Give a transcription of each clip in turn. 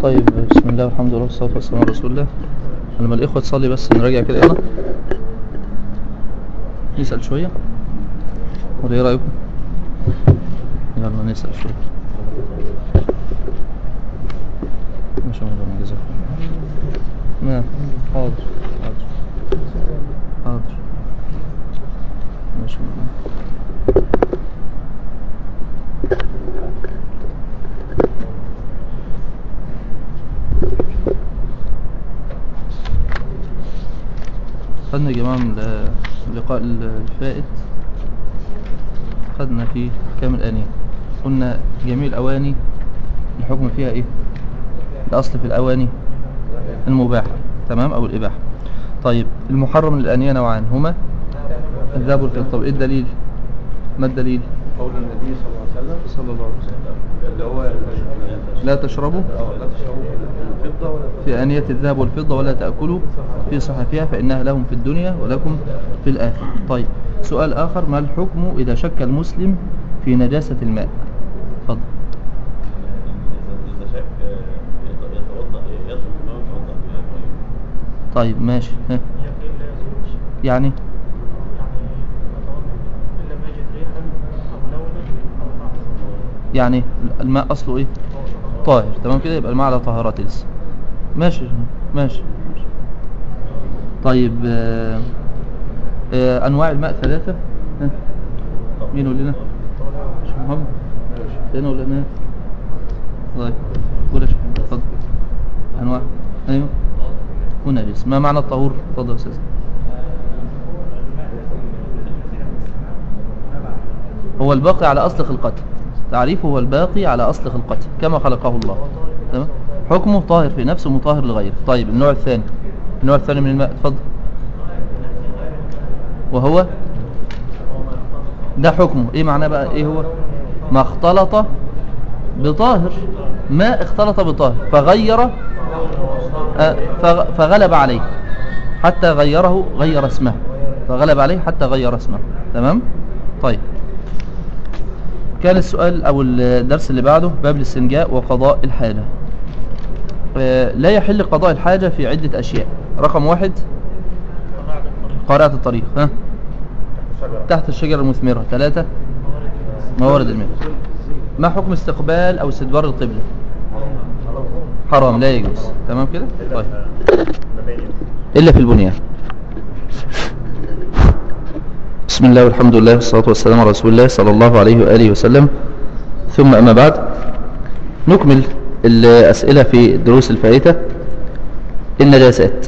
طيب بسم الله والحمد لله والصلاة والسلام على رسول الله لما الإخوة تصلي بس نراجع كده يلا نسأل شوية ولا إيه رأيكم؟ يلا نسأل شوية ما شاء الله جزاكم الله نعم حاضر حاضر حاضر ما شاء الله خدنا يا جماعة من اللقاء الفائت خدنا فيه كام الآنية قلنا جميع الأواني الحكم فيها إيه الأصل في الأواني المباح تمام أو الإباحة طيب المحرم للآنية نوعان هما الذهب والفضة طب إيه الدليل ما الدليل قول النبي صلى الله عليه وسلم صلى الله عليه وسلم اللي هو لا تشربوا اه لا تشربوا الفضة ولا في آنية الذهب والفضة ولا تأكلوا في صحفها فإنها لهم في الدنيا ولكم في الآخرة طيب سؤال آخر ما الحكم إذا شك المسلم في نجاسة الماء اتفضل إذا شك يتوضأ يطلب ما يتوضأ من المية طيب ماشي ها. يقين لا يزول يعني يعني يتوضا ان لم يجد ريحا او لونا او طعما يعني الماء أصله إيه طاهر تمام كده يبقى الماء على طهارته لسه ماشي ماشي طيب آه آه أنواع الماء ثلاثة ها. مين يقول لنا شيخ محمد فين ولا هنا طيب قول يا شيخ محمد اتفضل أنواع أيوه ونجس ما معنى الطهور اتفضل يا أستاذ هو الباقي على أصل خلقته تعريفه هو الباقي على أصل خلقته كما خلقه الله تمام حكمه طاهر في نفسه مطهر لغيره طيب النوع الثاني النوع الثاني من الماء اتفضل وهو ده حكمه ايه معناه بقى ايه هو ما اختلط بطاهر ما اختلط بطاهر فغير آه، فغ- فغلب عليه حتى غيره غير اسمه فغلب عليه حتى غير اسمه تمام طيب كان السؤال او الدرس اللي بعده باب الاستنجاء وقضاء الحاجة آه، لا يحل قضاء الحاجة في عدة اشياء رقم واحد قواعد الطريق قارعة الطريق ها تحت الشجرة المثمرة ثلاثة موارد الماء ما حكم استقبال او استدبار القبلة حرام لا يجوز تمام كده طيب إلا في البنيان بسم الله والحمد لله والصلاة والسلام على رسول الله صلى الله عليه وآله وسلم ثم أما بعد نكمل الأسئلة في الدروس الفائتة النجاسات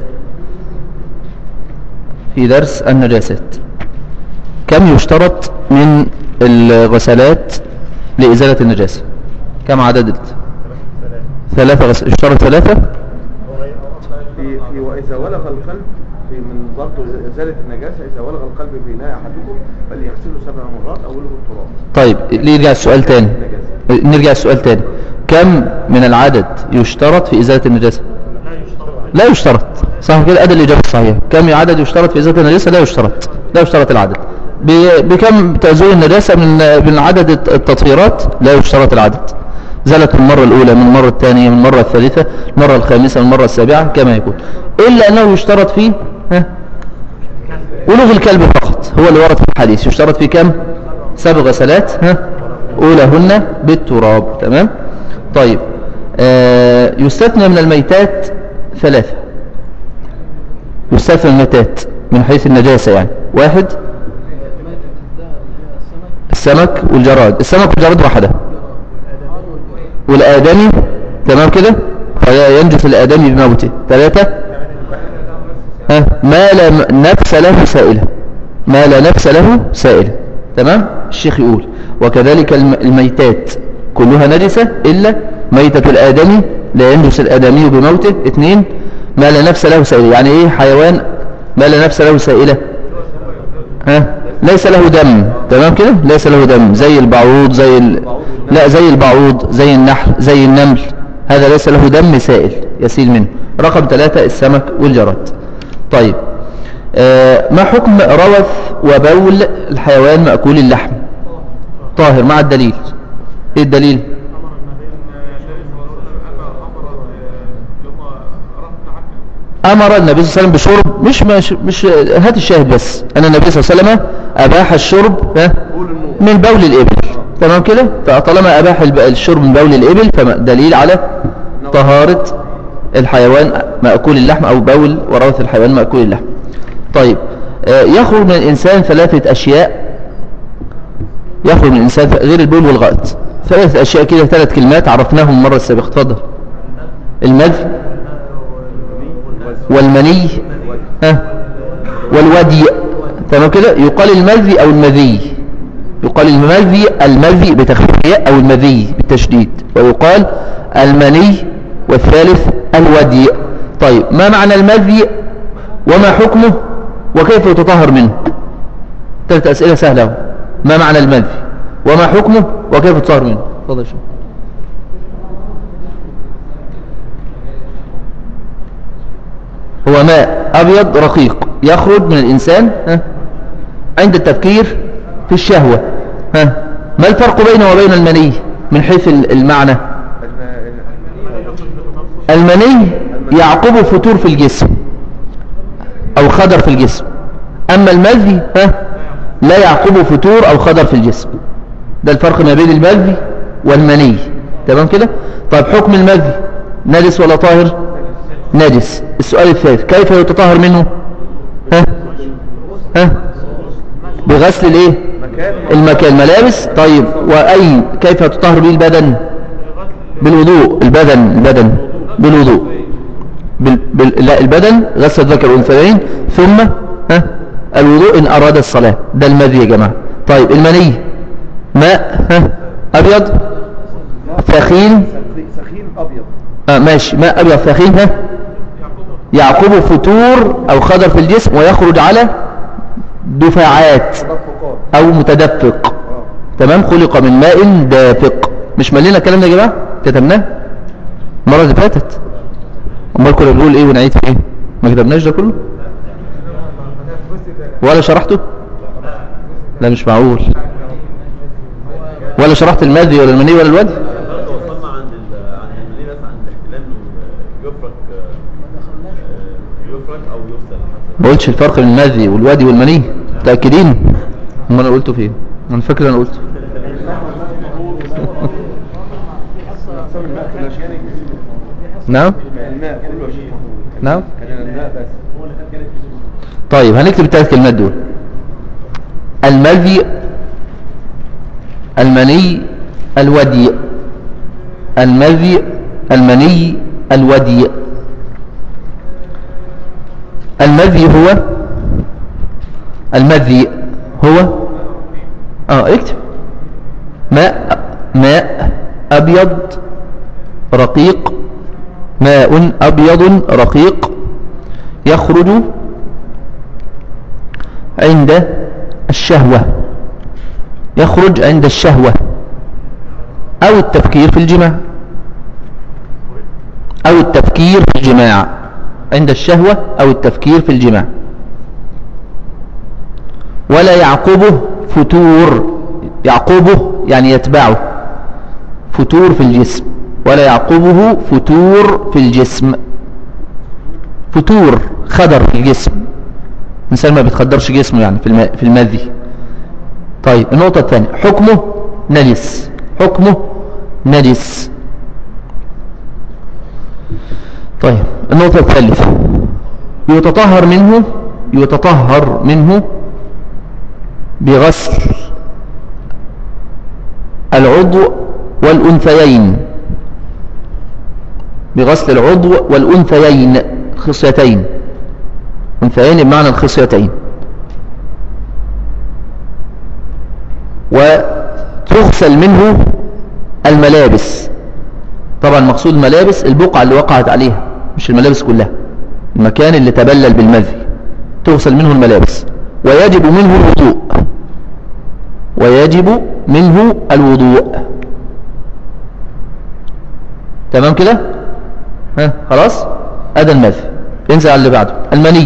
في درس النجاسات كم يشترط من الغسلات لإزالة النجاسة كم عدد ثلاثة غسل يشترط ثلاثة في في واذا ولغ القلب في من برضه ازاله النجاسه اذا ولغ القلب في اناء احدكم فليغسله سبع مرات اوله التراب طيب نرجع السؤال تاني نرجع السؤال تاني كم من العدد يشترط في إزالة النجاسة لا يشترط لا يشترط صح كده أدى الإجابة الصحيحة كم عدد يشترط في إزالة النجاسة لا يشترط لا يشترط العدد ب- بكم تزول النجاسة من من عدد الت- التطهيرات لا يشترط العدد زالت من المرة الأولى من المرة الثانية من المرة الثالثة المرة الخامسة من المرة السابعة كما يكون إلا أنه يشترط فيه ها ولغ الكلب فقط هو اللي ورد في الحديث يشترط فيه كم سبع غسلات ها أولهن بالتراب تمام طيب آه يستثنى من الميتات ثلاثة يستثنى من الميتات من حيث النجاسة يعني واحد السمك والجراد السمك والجراد وحده والآدمي تمام كده فلا ينجس الآدمي بموته ثلاثة ها ما لا م- نفس له سائلة ما لا نفس له سائلة تمام الشيخ يقول وكذلك الم- الميتات كلها نجسة إلا ميتة الآدمي لا ينجس الآدمي بموته اثنين ما لا نفس له سائلة يعني ايه حيوان ما لا نفس له سائلة ها ليس له دم تمام كده ليس له دم زي البعوض زي ال... لا زي البعوض زي النحل زي النمل هذا ليس له دم سائل يسيل منه رقم ثلاثة السمك والجراد طيب آه ما حكم روث وبول الحيوان مأكول اللحم طاهر مع الدليل ايه الدليل امر النبي أمر النبي صلى الله عليه وسلم بشرب مش مش, مش هات الشاهد بس أن النبي صلى الله عليه وسلم أباح الشرب ها قول النور من بول الإبل تمام كده فطالما أباح الب- الشرب من بول الإبل فدليل على طهارة الحيوان مأكول اللحم أو بول وروث الحيوان مأكول اللحم طيب آه، يخرج من الإنسان ثلاثة أشياء يخرج من الإنسان ث- غير البول والغائط ثلاثة أشياء كده ثلاث كلمات عرفناهم المرة السابقة اتفضل المذي والمني ها والودي تمام كده يقال المذي أو المذي يقال المذي المذي بتخفيف الياء أو المذي بالتشديد ويقال المني والثالث الودي طيب ما معنى المذي وما حكمه وكيف يتطهر منه ثلاث أسئلة سهلة أهو. ما معنى المذي وما حكمه وكيف يتطهر منه تفضل يا شيخ. هو ماء أبيض رقيق يخرج من الإنسان ها عند التفكير في الشهوة ها ما الفرق بينه وبين المني من حيث ال- المعنى المني يعقبه فتور في الجسم أو خدر في الجسم أما المذي ها لا يعقبه فتور أو خدر في الجسم ده الفرق ما بين المذي والمني تمام كده طيب حكم المذي نجس ولا طاهر نجس السؤال الثالث كيف يتطهر منه ها ها بغسل الايه مكان المكان ملابس طيب واي كيف يتطهر به البدن بالوضوء البدن البدن بالوضوء بال... بال... لا البدن غسل الذكر والانثيين ثم ها الوضوء ان اراد الصلاه ده المذي يا جماعه طيب المني ماء ها ابيض ثخين سخين ابيض آه ماشي ماء ابيض ثخين ها يعقبه فتور او خضر في الجسم ويخرج على دفاعات تدفقات او متدفق اه تمام خلق من ماء دافق مش ملينا الكلام ده يا جماعه كتبناه المره اللي فاتت امال كنا بنقول ايه ونعيد في ايه ما كتبناش ده كله ولا شرحته لا مش معقول ولا شرحت المذي ولا المني ولا الودي برضه وصلنا عند ال- عند المدينة بس عند الاحتلال انه يفرك آه، يفرك او يغسل حسب ما قلتش الفرق بين المذي والودي والمني متاكدين امال انا قلته فين انا فاكر انا قلته اقسام الماء كلها شيء نعم الماء كله شيء نعم كان الماء بس طيب هنكتب الثلاث كلمات دول المذي المني الودي المذي المني الودي المذي هو المذي هو اه اكتب ماء ماء ابيض رقيق ماء ابيض رقيق يخرج عند الشهوة يخرج عند الشهوة أو التفكير في الجماع أو التفكير في الجماع عند الشهوة أو التفكير في الجماع ولا يعقبه فتور يعقبه يعني يتبعه فتور في الجسم ولا يعقبه فتور في الجسم فتور خدر في الجسم الإنسان ما بيتخدرش جسمه يعني في الماء في المذي طيب النقطة الثانية حكمه نجس حكمه نجس طيب النقطة الثالثة يتطهر منه يتطهر منه بغسل العضو والأنثيين بغسل العضو والأنثيين خصيتين أنثيين بمعنى الخصيتين وتغسل منه الملابس طبعا مقصود الملابس البقعة اللي وقعت عليها مش الملابس كلها المكان اللي تبلل بالمذي تغسل منه الملابس ويجب منه الوضوء ويجب منه الوضوء تمام كده ها خلاص ادي المذي انزل على اللي بعده المني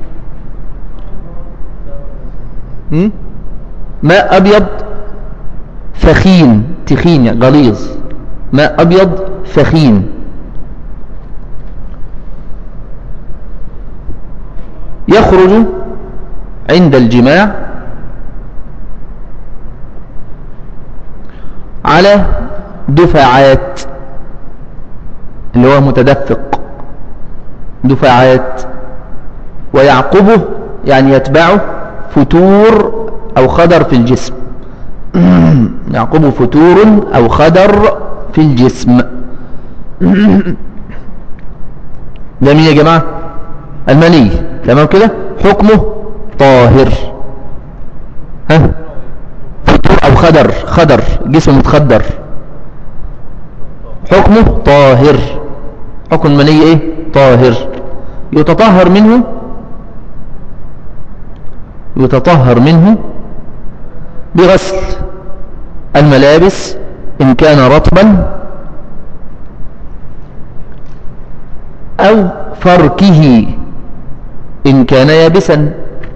م? ماء ابيض ثخين تخين يعني غليظ ماء ابيض ثخين يخرج عند الجماع على دفعات اللي هو متدفق دفعات ويعقبه يعني يتبعه فتور أو خدر في الجسم يعقبه فتور أو خدر في الجسم ده مين يا جماعة المني تمام كده حكمه طاهر ها فتور أو خدر خدر جسم متخدر حكمه طاهر حكم المني ايه طاهر يتطهر منه يتطهر منه بغسل الملابس إن كان رطبا أو فركه إن كان يابسا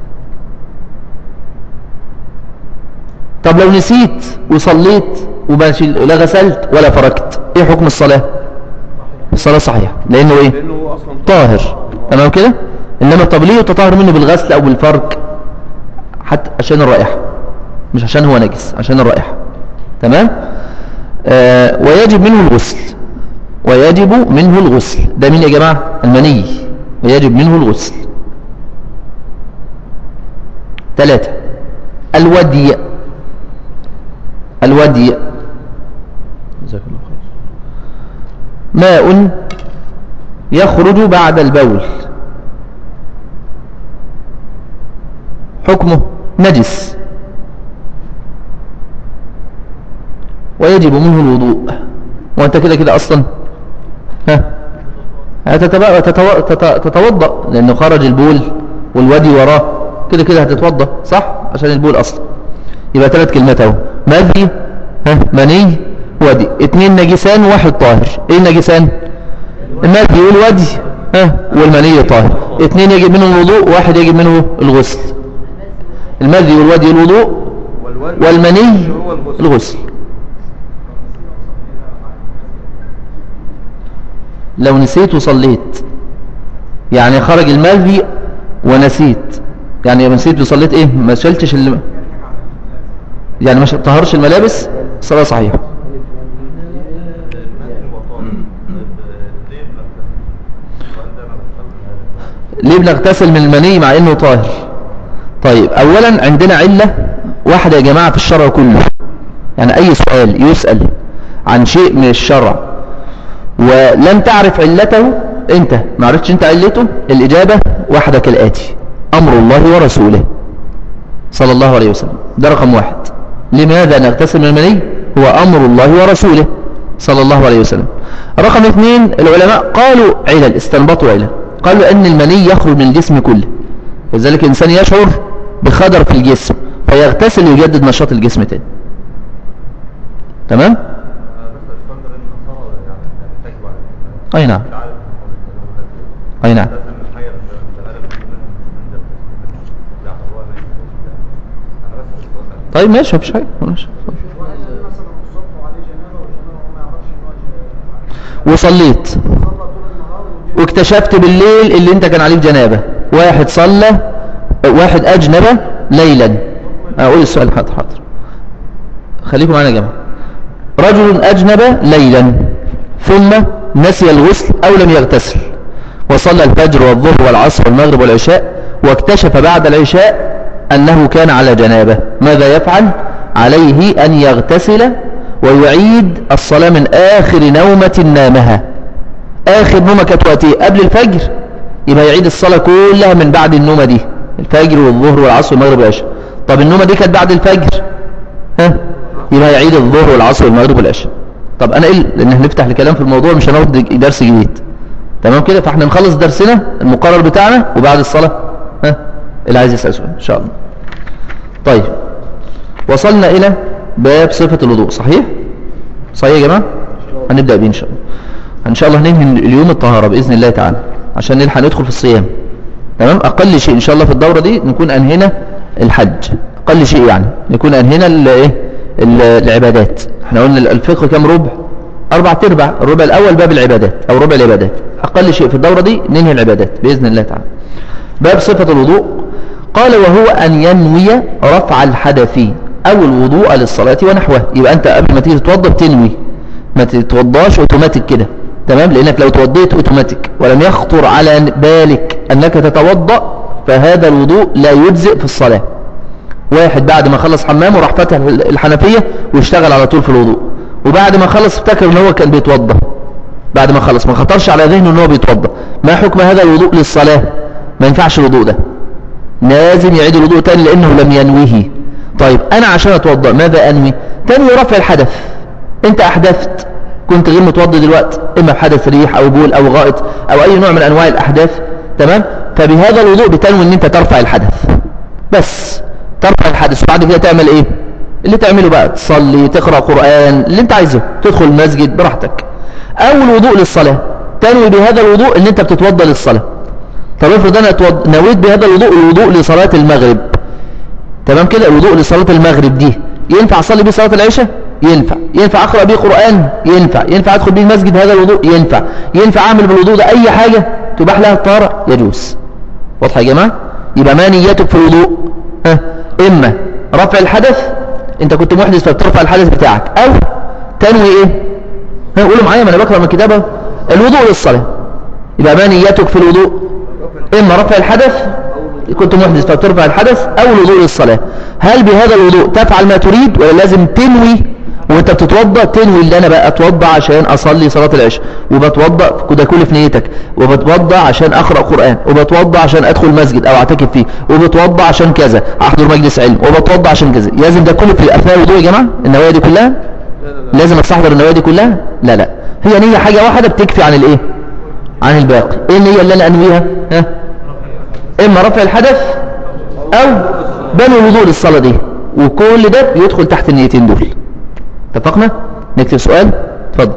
طب لو نسيت وصليت وماشي لا غسلت ولا فركت ايه حكم الصلاة الصلاة صحيحة لانه ايه لانه هو اصلا طاهر تمام كده انما طب ليه يتطهر منه بالغسل او بالفرك حتى عشان الرائحة مش عشان هو نجس عشان الرائحة تمام آه ويجب منه الغسل ويجب منه الغسل ده مين يا جماعة المني ويجب منه الغسل ثلاثة الودي الودي جزاك الله خير ماء يخرج بعد البول حكمه نجس ويجب منه الوضوء وانت كده كده اصلا ها هتتبقى تتو... تت... تتوضأ لانه خرج البول والودي وراه كده كده هتتوضأ صح عشان البول اصلا يبقى ثلاث كلمات اهو مذي ها مني ودي اتنين نجسان وواحد طاهر ايه النجسان المذي والودي ها والمني طاهر اتنين يجب منهم الوضوء واحد يجب منه الغسل المذي والودي الوضوء والولد والمني هو الغسل الغسل لو نسيت وصليت يعني خرج المذي ونسيت يعني لما نسيت وصليت ايه ما شلتش اللي يعني ما طهرش الملابس الصلاة صحيحة المنزل هو طالب طيب ليه بنغتسل؟ السؤال ده انا بسأله ليه بنغتسل من المني مع انه طاهر طيب اولا عندنا علة واحدة يا جماعة في الشرع كله يعني اي سؤال يسأل عن شيء من الشرع ولم تعرف علته انت ما عرفتش انت علته الاجابة واحدة كالاتي امر الله ورسوله صلى الله عليه وسلم ده رقم واحد لماذا نغتسل من المني هو امر الله ورسوله صلى الله عليه وسلم رقم اثنين العلماء قالوا علل استنبطوا علل قالوا ان المني يخرج من الجسم كله لذلك الانسان يشعر بخدر في الجسم فيغتسل ويجدد نشاط الجسم تاني تمام آه، بس الستاندر ان الصلاة يعني تجب على الإنسان. اي نعم مش عارف هو اي نعم لازم نحير البني آدم منهم من ده يعتبروها زي انا بس السؤال ده. طيب ماشي مفيش حاجه ماشي واحد مثلا الصبح وعليه جنابه والجنابه هو ما يعرفش ان هو وصليت صلى طول النهار وجه واكتشفت بالليل اللي انت كان عليه جنابه واحد صلى واحد اجنب ليلا اقول السؤال حاضر حاضر خليكم معانا يا جماعه رجل اجنب ليلا ثم نسي الغسل او لم يغتسل وصلى الفجر والظهر والعصر والمغرب والعشاء واكتشف بعد العشاء انه كان على جنابه ماذا يفعل عليه ان يغتسل ويعيد الصلاه من اخر نومه نامها آخر نومة كانت وقت إيه؟ قبل الفجر يبقى يعيد الصلاة كلها من بعد النومة دي الفجر والظهر والعصر والمغرب والعشاء طب النومة دي كانت بعد الفجر ها يبقى يعيد الظهر والعصر والمغرب والعشاء طب أنا إيه لأن هنفتح الكلام في الموضوع مش هناخد درس جديد تمام كده فاحنا نخلص درسنا المقرر بتاعنا وبعد الصلاة ها اللي عايز يسأل سؤال إن شاء الله طيب وصلنا إلى باب صفة الوضوء صحيح صحيح يا جماعة هنبدأ بيه إن شاء الله ان شاء الله هننهي اليوم الطهارة بإذن الله تعالى عشان نلحق ندخل في الصيام تمام اقل شيء ان شاء الله في الدورة دي نكون انهينا الحج اقل شيء يعني نكون انهينا ال- ايه ال- العبادات احنا قلنا الفقه كام ربع اربع تربع الربع الاول باب العبادات او ربع العبادات اقل شيء في الدورة دي ننهي العبادات بإذن الله تعالى باب صفة الوضوء قال وهو أن ينوي رفع الحدث أو الوضوء للصلاة ونحوه يبقى أنت قبل ما تيجي تتوضى بتنوي ما تتوضاش اوتوماتيك كده تمام لأنك لو توضيت اوتوماتيك ولم يخطر على بالك أنك تتوضأ فهذا الوضوء لا يجزئ في الصلاة واحد بعد ما خلص حمامه راح فتح الحنفية واشتغل على طول في الوضوء وبعد ما خلص افتكر ان هو كان بيتوضى بعد ما خلص ما خطرش على ذهنه ان هو بيتوضى ما حكم هذا الوضوء للصلاة ما ينفعش الوضوء ده لازم يعيد الوضوء تاني لانه لم ينويه طيب انا عشان اتوضى ماذا انوي تنوي رفع الحدث انت احدثت كنت غير متوضي دلوقتي اما بحدث ريح او بول او غائط او اي نوع من انواع الاحداث تمام فبهذا الوضوء بتنوي ان انت ترفع الحدث بس ترفع الحدث وبعد كده تعمل ايه اللي تعمله بقى تصلي تقرأ قرآن اللي انت عايزه تدخل المسجد براحتك او الوضوء للصلاة تنوي بهذا الوضوء ان انت بتتوضى للصلاة طب افرض انا اتوض... نويت بهذا الوضوء الوضوء لصلاة المغرب تمام كده الوضوء لصلاة المغرب دي ينفع اصلي بيه صلاة العشاء ينفع ينفع اقرأ بيه قرآن ينفع ينفع ادخل بيه المسجد هذا الوضوء ينفع ينفع اعمل بالوضوء ده اي حاجة تباح لها الطهارة يجوز واضحة يا جماعة يبقى ما نيتك في الوضوء ها اما رفع الحدث انت كنت محدث فبترفع الحدث بتاعك او تنوي ايه ها قولوا معايا ما انا بقرا من كتابه الوضوء للصلاه يبقى ما نيتك في الوضوء اما رفع الحدث كنت محدث فبترفع الحدث او الوضوء للصلاه هل بهذا الوضوء تفعل ما تريد ولا لازم تنوي وانت بتتوضا تنوي اللي انا بقى اتوضا عشان اصلي صلاه العشاء وبتوضا ده كل في نيتك وبتوضا عشان اقرا قران وبتوضا عشان ادخل مسجد او اعتكف فيه وبتوضا عشان كذا احضر مجلس علم وبتوضا عشان كذا لازم ده كله في اثناء الوضوء يا جماعه النوايا دي كلها لا لا لا لازم استحضر النوايا دي كلها لا لا هي نيه حاجه واحده بتكفي عن الايه عن الباقي ايه النيه اللي انا انويها ها اما رفع الحدث او بنو الوضوء للصلاه دي وكل ده بيدخل تحت النيتين دول اتفقنا نكتب سؤال اتفضل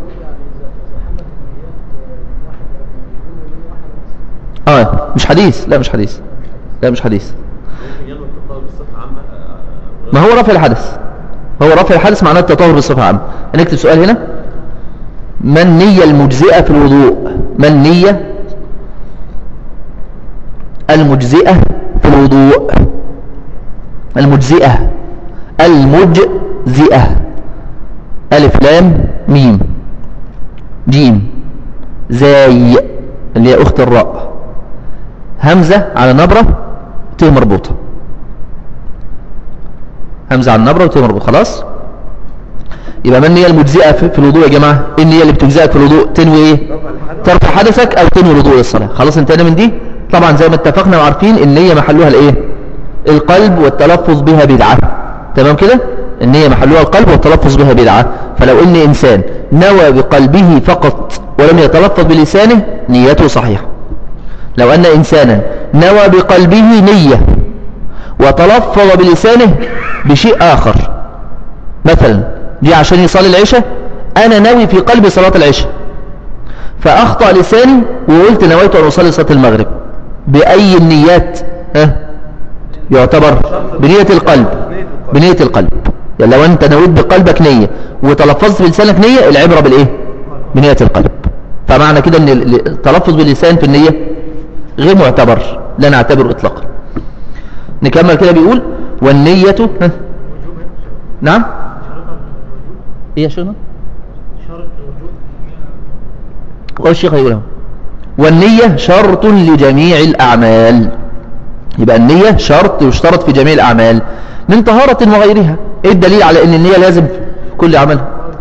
اه مش حديث لا مش حديث لا مش حديث ممكن ينوي التطهر بصفة عامة آه، ما هو رفع الحدث هو رفع الحدث معناه التطهر بصفة عامة هنكتب سؤال هنا ما النية المجزئة في الوضوء ما النية المجزئة في الوضوء المجزئة المجزئة ألف لام ميم جيم زاي اللي هي أخت الراء همزة على نبرة ت مربوطة همزة على النبرة وت مربوطة خلاص يبقى ما النية المجزئة في في الوضوء يا جماعة إيه النية اللي بتجزئك في الوضوء تنوي ايه رفع الحدث ترفع حدثك او تنوي الوضوء للصلاة خلاص انتهينا من دي طبعا زي ما اتفقنا وعارفين النية محلها الايه القلب والتلفظ بها بدعة تمام كده النية محلها القلب والتلفظ بها بدعة فلو ان انسان نوى بقلبه فقط ولم يتلفظ بلسانه نيته صحيحة لو ان انسانا نوى بقلبه نية وتلفظ بلسانه بشيء اخر مثلا جه عشان يصلي العشاء انا ناوي في قلبي صلاة العشاء فأخطأ لساني وقلت نويت أن أصلي صلاة المغرب بأي النيات ها يعتبر بنية القلب بنية القلب يعني لو أنت نويت بقلبك نية وتلفظت بلسانك نية العبرة بالإيه بنية القلب فمعنى كده أن ال- التلفظ باللسان في النية غير معتبر لا نعتبره إطلاقا نكمل كده بيقول والنية ها نعم ايه يا شيخنا شرط الوجوب قال الشيخ هيقول اهو والنية شرط لجميع الأعمال يبقى النية شرط يشترط في جميع الأعمال من طهارة وغيرها ايه الدليل على ان النية لازم في كل عمل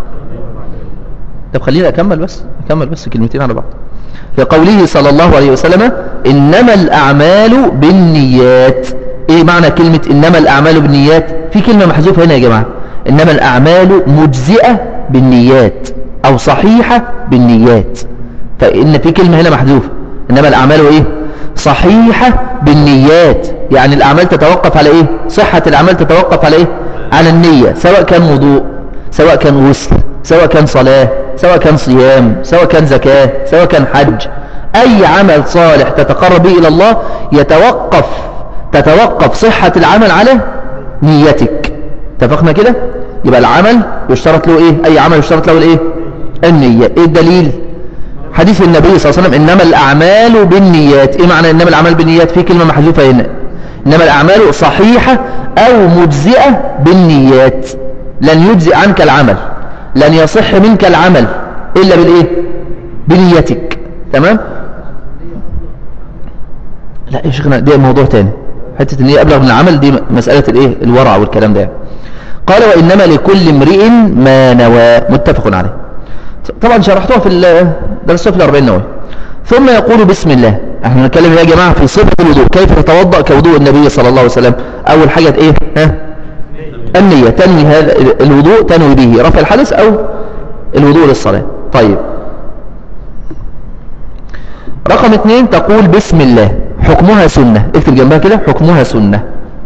طب خليني اكمل بس اكمل بس كلمتين على بعض في قوله صلى الله عليه وسلم انما الاعمال بالنيات ايه معنى كلمة انما الاعمال بالنيات في كلمة محذوفة هنا يا جماعة انما الاعمال مجزئة بالنيات او صحيحة بالنيات فان في كلمة هنا محذوفة انما الاعمال ايه صحيحة بالنيات يعني الاعمال تتوقف على ايه صحة الاعمال تتوقف على ايه على النية سواء كان وضوء سواء كان غسل سواء كان صلاة سواء كان صيام سواء كان زكاة سواء كان حج أي عمل صالح تتقرب به إلى الله يتوقف تتوقف صحة العمل على نيتك اتفقنا كده يبقى العمل يشترط له ايه اي عمل يشترط له الايه النية ايه الدليل حديث النبي صلى الله عليه وسلم إنما الأعمال بالنيات إيه معنى إنما الأعمال بالنيات في كلمة محذوفة هنا إنما الأعمال صحيحة أو مجزئة بالنيات لن يجزئ عنك العمل لن يصح منك العمل إلا بالإيه بنيتك تمام لا يا شيخنا دي موضوع تاني حتة ان هي ابلغ من العمل دي مسألة الايه الورع والكلام ده قال وانما لكل امرئ ما نوى متفق عليه طبعا شرحتوها في ال- درسوها في الأربعين نووي ثم يقول بسم الله احنا نتكلم يا جماعة في صفة الوضوء كيف تتوضأ كوضوء النبي صلى الله عليه وسلم اول حاجة ايه ها النية تنوي هذا الوضوء تنوي به رفع الحدث او الوضوء للصلاة طيب رقم اثنين تقول بسم الله حكمها سنة اكتب جنبها كده حكمها سنة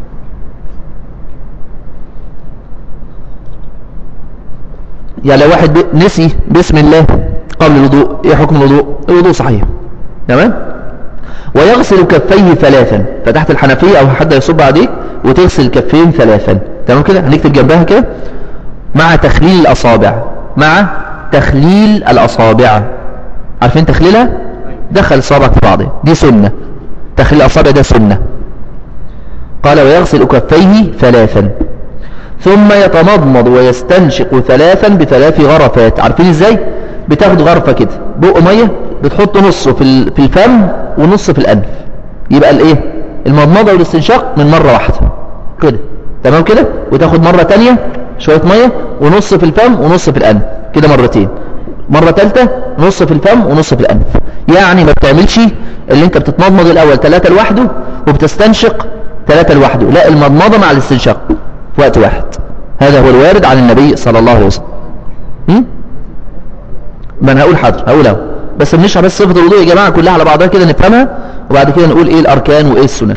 يعني لو واحد ب- نسي بسم الله قبل الوضوء ايه حكم الوضوء الوضوء صحيح تمام ويغسل كفيه ثلاثا فتحت الحنفية او حد يصب عليك وتغسل الكفين ثلاثا تمام كده هنكتب جنبها كده مع تخليل الاصابع مع تخليل الاصابع عارفين تخليلها دخل صابعك في بعضه دي سنة تخليل الاصابع ده سنة قال ويغسل كفيه ثلاثا ثم يتمضمض ويستنشق ثلاثا بثلاث غرفات عارفين ازاي بتاخد غرفة كده بق مية بتحط نصه في ال- في الفم ونص في الانف يبقى الايه المضمضة والاستنشاق من مرة واحدة كده تمام كده وتاخد مرة تانية شوية مية ونص في الفم ونص في الانف كده مرتين مرة تالتة نص في الفم ونص في الانف يعني ما بتعملش اللي انت بتتمضمض الاول ثلاثة لوحده وبتستنشق ثلاثة لوحده لا المضمضة مع الاستنشاق في وقت واحد هذا هو الوارد عن النبي صلى الله عليه وسلم هم؟ ما انا هقول حاضر هقول اهو بس بنشرح بس صفة الوضوء يا جماعة كلها على بعضها كده نفهمها وبعد كده نقول ايه الاركان وايه السنن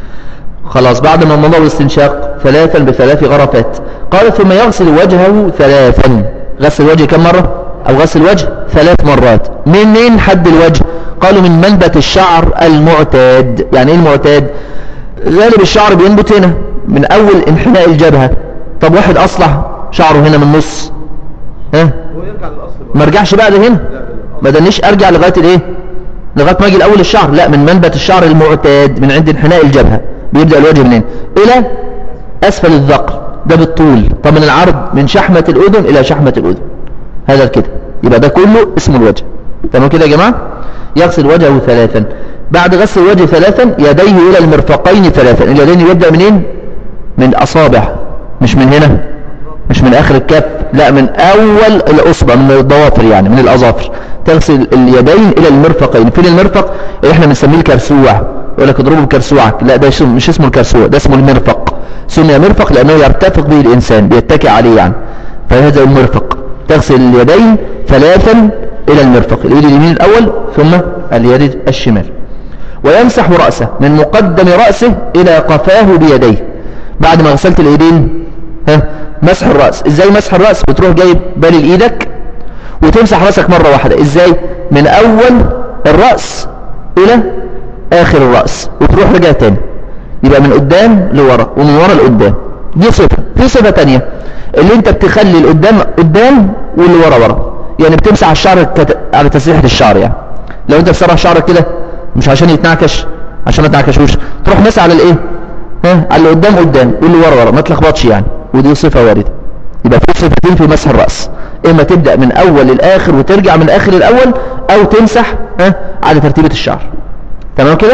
خلاص بعد ما مضى الاستنشاق ثلاثا بثلاث غرفات قال ثم يغسل وجهه ثلاثا غسل الوجه كم مرة او غسل الوجه ثلاث مرات منين حد الوجه قالوا من منبت الشعر المعتاد يعني ايه المعتاد غالب الشعر بينبت هنا من اول انحناء الجبهة طب واحد اصلح شعره هنا من النص ها هو يرجع للاصل بقى. ما ارجعش بقى لهنا لا، للأصل. ما دنيش ارجع لغايه الايه لغايه ما اجي الاول الشعر لا من منبت الشعر المعتاد من عند انحناء الجبهه بيبدا الوجه منين الى اسفل الذقن ده بالطول طب من العرض من شحمه الاذن الى شحمه الاذن هذا كده يبقى ده كله اسمه الوجه تمام كده يا جماعه يغسل وجهه ثلاثا بعد غسل الوجه ثلاثا يديه الى المرفقين ثلاثا اليدين يبدا منين من اصابع مش من هنا مش من اخر الكف لا من اول الاصبع من الضوافر يعني من الاظافر تغسل اليدين الى المرفقين فين المرفق اللي احنا بنسميه الكرسوع يقول لك اضربه بكرسوعك لا ده اسم- مش اسمه الكرسوع ده اسمه المرفق سمي مرفق لانه يرتفق به الانسان بيتكئ عليه يعني فهذا المرفق تغسل اليدين ثلاثا الى المرفق اليد اليمين الاول ثم اليد الشمال ويمسح رأسه من مقدم رأسه إلى قفاه بيديه بعد ما غسلت الإيدين ها مسح الرأس إزاي مسح الرأس بتروح جايب بالي إيدك وتمسح رأسك مرة واحدة إزاي من أول الرأس إلى آخر الرأس وتروح رجع تاني يبقى من قدام لورا ومن ورا لقدام دي صفة في صفة تانية اللي انت بتخلي القدام قدام واللي ورا ورا يعني بتمسح الشعر كت... على تسريحة الشعر يعني لو انت بتسرح شعرك كده مش عشان يتنعكش عشان ما يتنعكشوش تروح مسح على الايه ها على اللي قدام قدام واللي ورا ورا ما تلخبطش يعني ودي صفة واردة يبقى في صفتين في مسح الرأس اما تبدأ من اول للاخر وترجع من اخر الاول او تمسح ها على ترتيبة الشعر تمام كده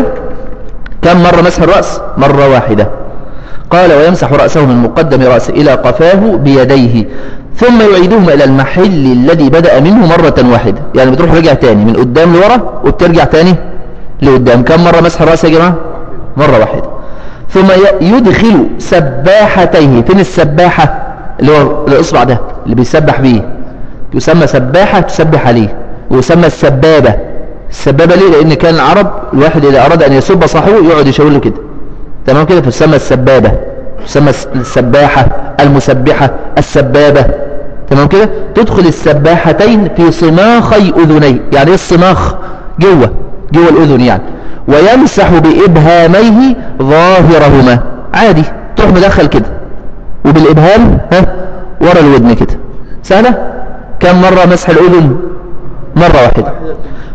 كم مرة مسح الرأس مرة واحدة قال ويمسح رأسه من مقدم رأسه إلى قفاه بيديه ثم يعيدهما إلى المحل الذي بدأ منه مرة واحدة يعني بتروح رجع تاني من قدام لورا وبترجع تاني لقدام كم مرة مسح الرأس يا جماعة مرة واحدة ثم ي- يدخل سباحتيه فين السباحة اللي هو الإصبع ده اللي بيسبح بيه يسمى سباحة تسبح عليه ويسمى السبابة السبابة ليه لأن كان العرب الواحد إذا أراد أن يسب صاحبه يقعد يشاور له كده تمام كده فتسمى السبابة تسمى الس- السباحة المسبحة السبابة تمام كده تدخل السباحتين في صماخي أذنيه يعني ايه الصماخ جوه جوه الأذن يعني ويمسح بإبهاميه ظاهرهما عادي تروح مدخل كده وبالإبهام ها ورا الودن كده سهلة كم مرة مسح الأذن مرة واحدة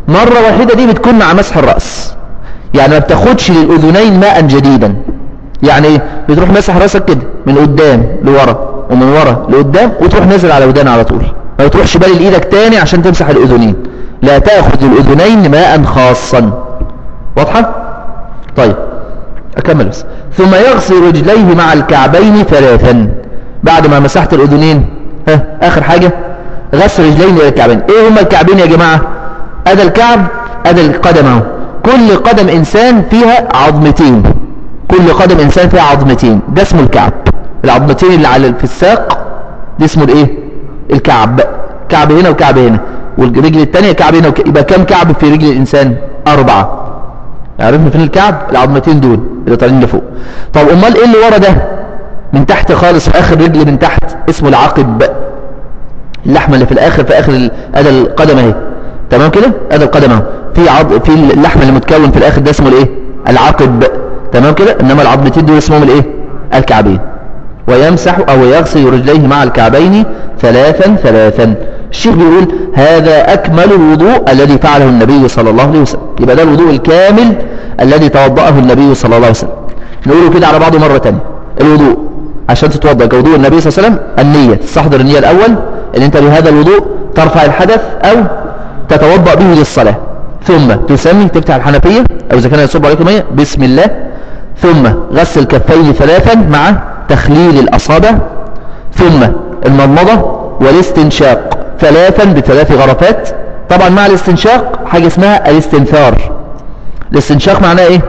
مرة واحدة دي بتكون مع مسح الرأس يعني ما بتاخدش للأذنين ماء جديدا يعني ايه بتروح مسح راسك كده من قدام لورا ومن ورا لقدام وتروح نازل على ودان على طول ما تروحش بالي ايدك تاني عشان تمسح الأذنين لا تأخذ الأذنين ماء خاصا واضحة؟ طيب أكمل بس ثم يغسل رجليه مع الكعبين ثلاثا بعد ما مسحت الأذنين ها آخر حاجة غسل رجلين إلى الكعبين إيه هما الكعبين يا جماعة أدا الكعب أدا القدم اهو كل قدم إنسان فيها عظمتين كل قدم إنسان فيها عظمتين ده اسمه الكعب العظمتين اللي على في الساق دي اسمه الايه الكعب كعب هنا وكعب هنا والرجل الثانيه كعب هنا وك... يبقى كم كعب في رجل الإنسان أربعة عرفنا فين الكعب العظمتين دول اللي طالعين لفوق طب امال ايه اللي ورا ده من تحت خالص في اخر رجل من تحت اسمه العقب اللحمه اللي في الاخر في اخر ال- ادى القدم اهي تمام كده ادى القدم اهو في عض... في اللحم اللي متكون في الاخر ده اسمه الايه العقب تمام كده انما العظمتين دول اسمهم الايه الكعبين ويمسح او يغسل رجليه مع الكعبين ثلاثا ثلاثا الشيخ بيقول هذا اكمل الوضوء الذي فعله النبي صلى الله عليه وسلم يبقى ده الوضوء الكامل الذي توضأه النبي صلى الله عليه وسلم نقوله كده على بعضه مرة تانية الوضوء عشان تتوضأ كوضوء النبي صلى الله عليه وسلم النية تستحضر النية الأول ان انت بهذا الوضوء ترفع الحدث او تتوضأ به للصلاة ثم تسمي تفتح الحنفية او اذا كان يصب عليك مية بسم الله ثم غسل الكفين ثلاثا مع تخليل الأصابع ثم المضمضة والاستنشاق ثلاثا بثلاث غرفات طبعا مع الاستنشاق حاجة اسمها الاستنثار الاستنشاق معناه ايه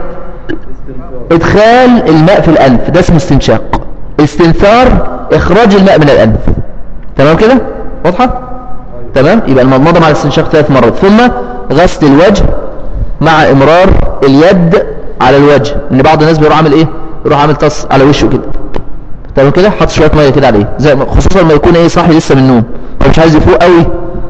ادخال الماء في الانف ده اسمه استنشاق استنثار اخراج الماء من الانف تمام كده واضحة تمام يبقى المضمضة مع الاستنشاق ثلاث مرات ثم غسل الوجه مع امرار اليد على الوجه ان بعض الناس بيروح عامل ايه يروح عامل تص على وشه كده تمام كده حط شويه ميه كده عليه زي ما- خصوصا لما يكون ايه صاحي لسه من النوم فمش عايز يفوق قوي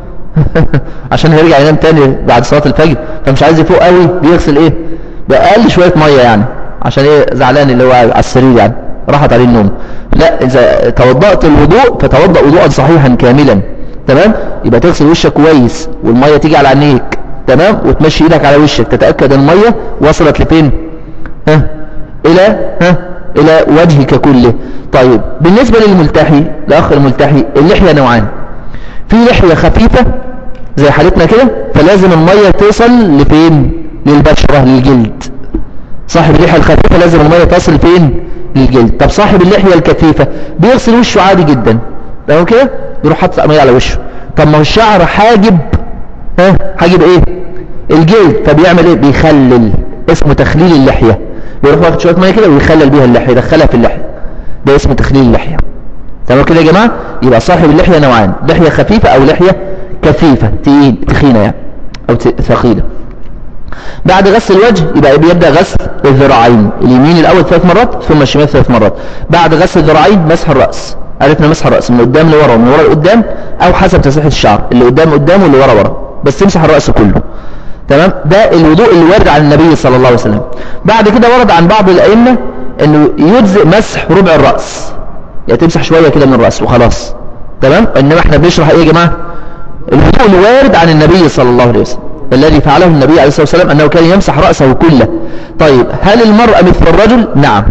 عشان هيرجع ينام تاني بعد صلاه الفجر فمش عايز يفوق قوي بيغسل ايه باقل شويه ميه يعني عشان ايه زعلان اللي هو على السرير يعني راحت عليه النوم لا اذا توضأت الوضوء فتوضأ وضوءا صحيحا كاملا تمام يبقى تغسل وشك كويس والميه تيجي على عينيك تمام وتمشي ايدك على وشك تتاكد الميه وصلت لفين ها الى ها الى وجهك كله طيب بالنسبه للملتحي الاخ الملتحي اللحيه نوعان في لحيه خفيفه زي حالتنا كده فلازم الميه توصل لفين للبشره للجلد صاحب اللحيه الخفيفه لازم الميه تصل فين للجلد طب صاحب اللحيه الكثيفه بيغسل وشه عادي جدا تمام كده بيروح حاطط ميه على وشه طب ما هو الشعر حاجب ها حاجب ايه الجلد فبيعمل ايه بيخلل اسمه تخليل اللحيه بيروح واخد شويه ميه كده ويخلل بيها اللحيه يدخلها في اللحيه ده اسمه تخليل اللحيه تمام كده يا جماعه يبقى صاحب اللحيه نوعان لحيه خفيفه او لحيه كثيفه تقيل تخينه يعني او ت- ثقيله بعد غسل الوجه يبقى بيبدأ غسل الذراعين اليمين الأول ثلاث مرات ثم الشمال ثلاث مرات بعد غسل الذراعين مسح الرأس عرفنا مسح الرأس من قدام لورا ومن ورا لقدام أو حسب تسريحة الشعر اللي قدام قدام واللي ورا ورا بس تمسح الرأس كله تمام ده الوضوء اللي ورد عن النبي صلى الله عليه وسلم بعد كده ورد عن بعض الأئمة انه يجزئ مسح ربع الرأس يعني تمسح شوية كده من الرأس وخلاص تمام انما احنا بنشرح ايه يا جماعة الوضوء الوارد عن النبي صلى الله عليه وسلم الذي فعله النبي عليه الصلاة والسلام أنه كان يمسح رأسه كله طيب هل المرأة مثل الرجل نعم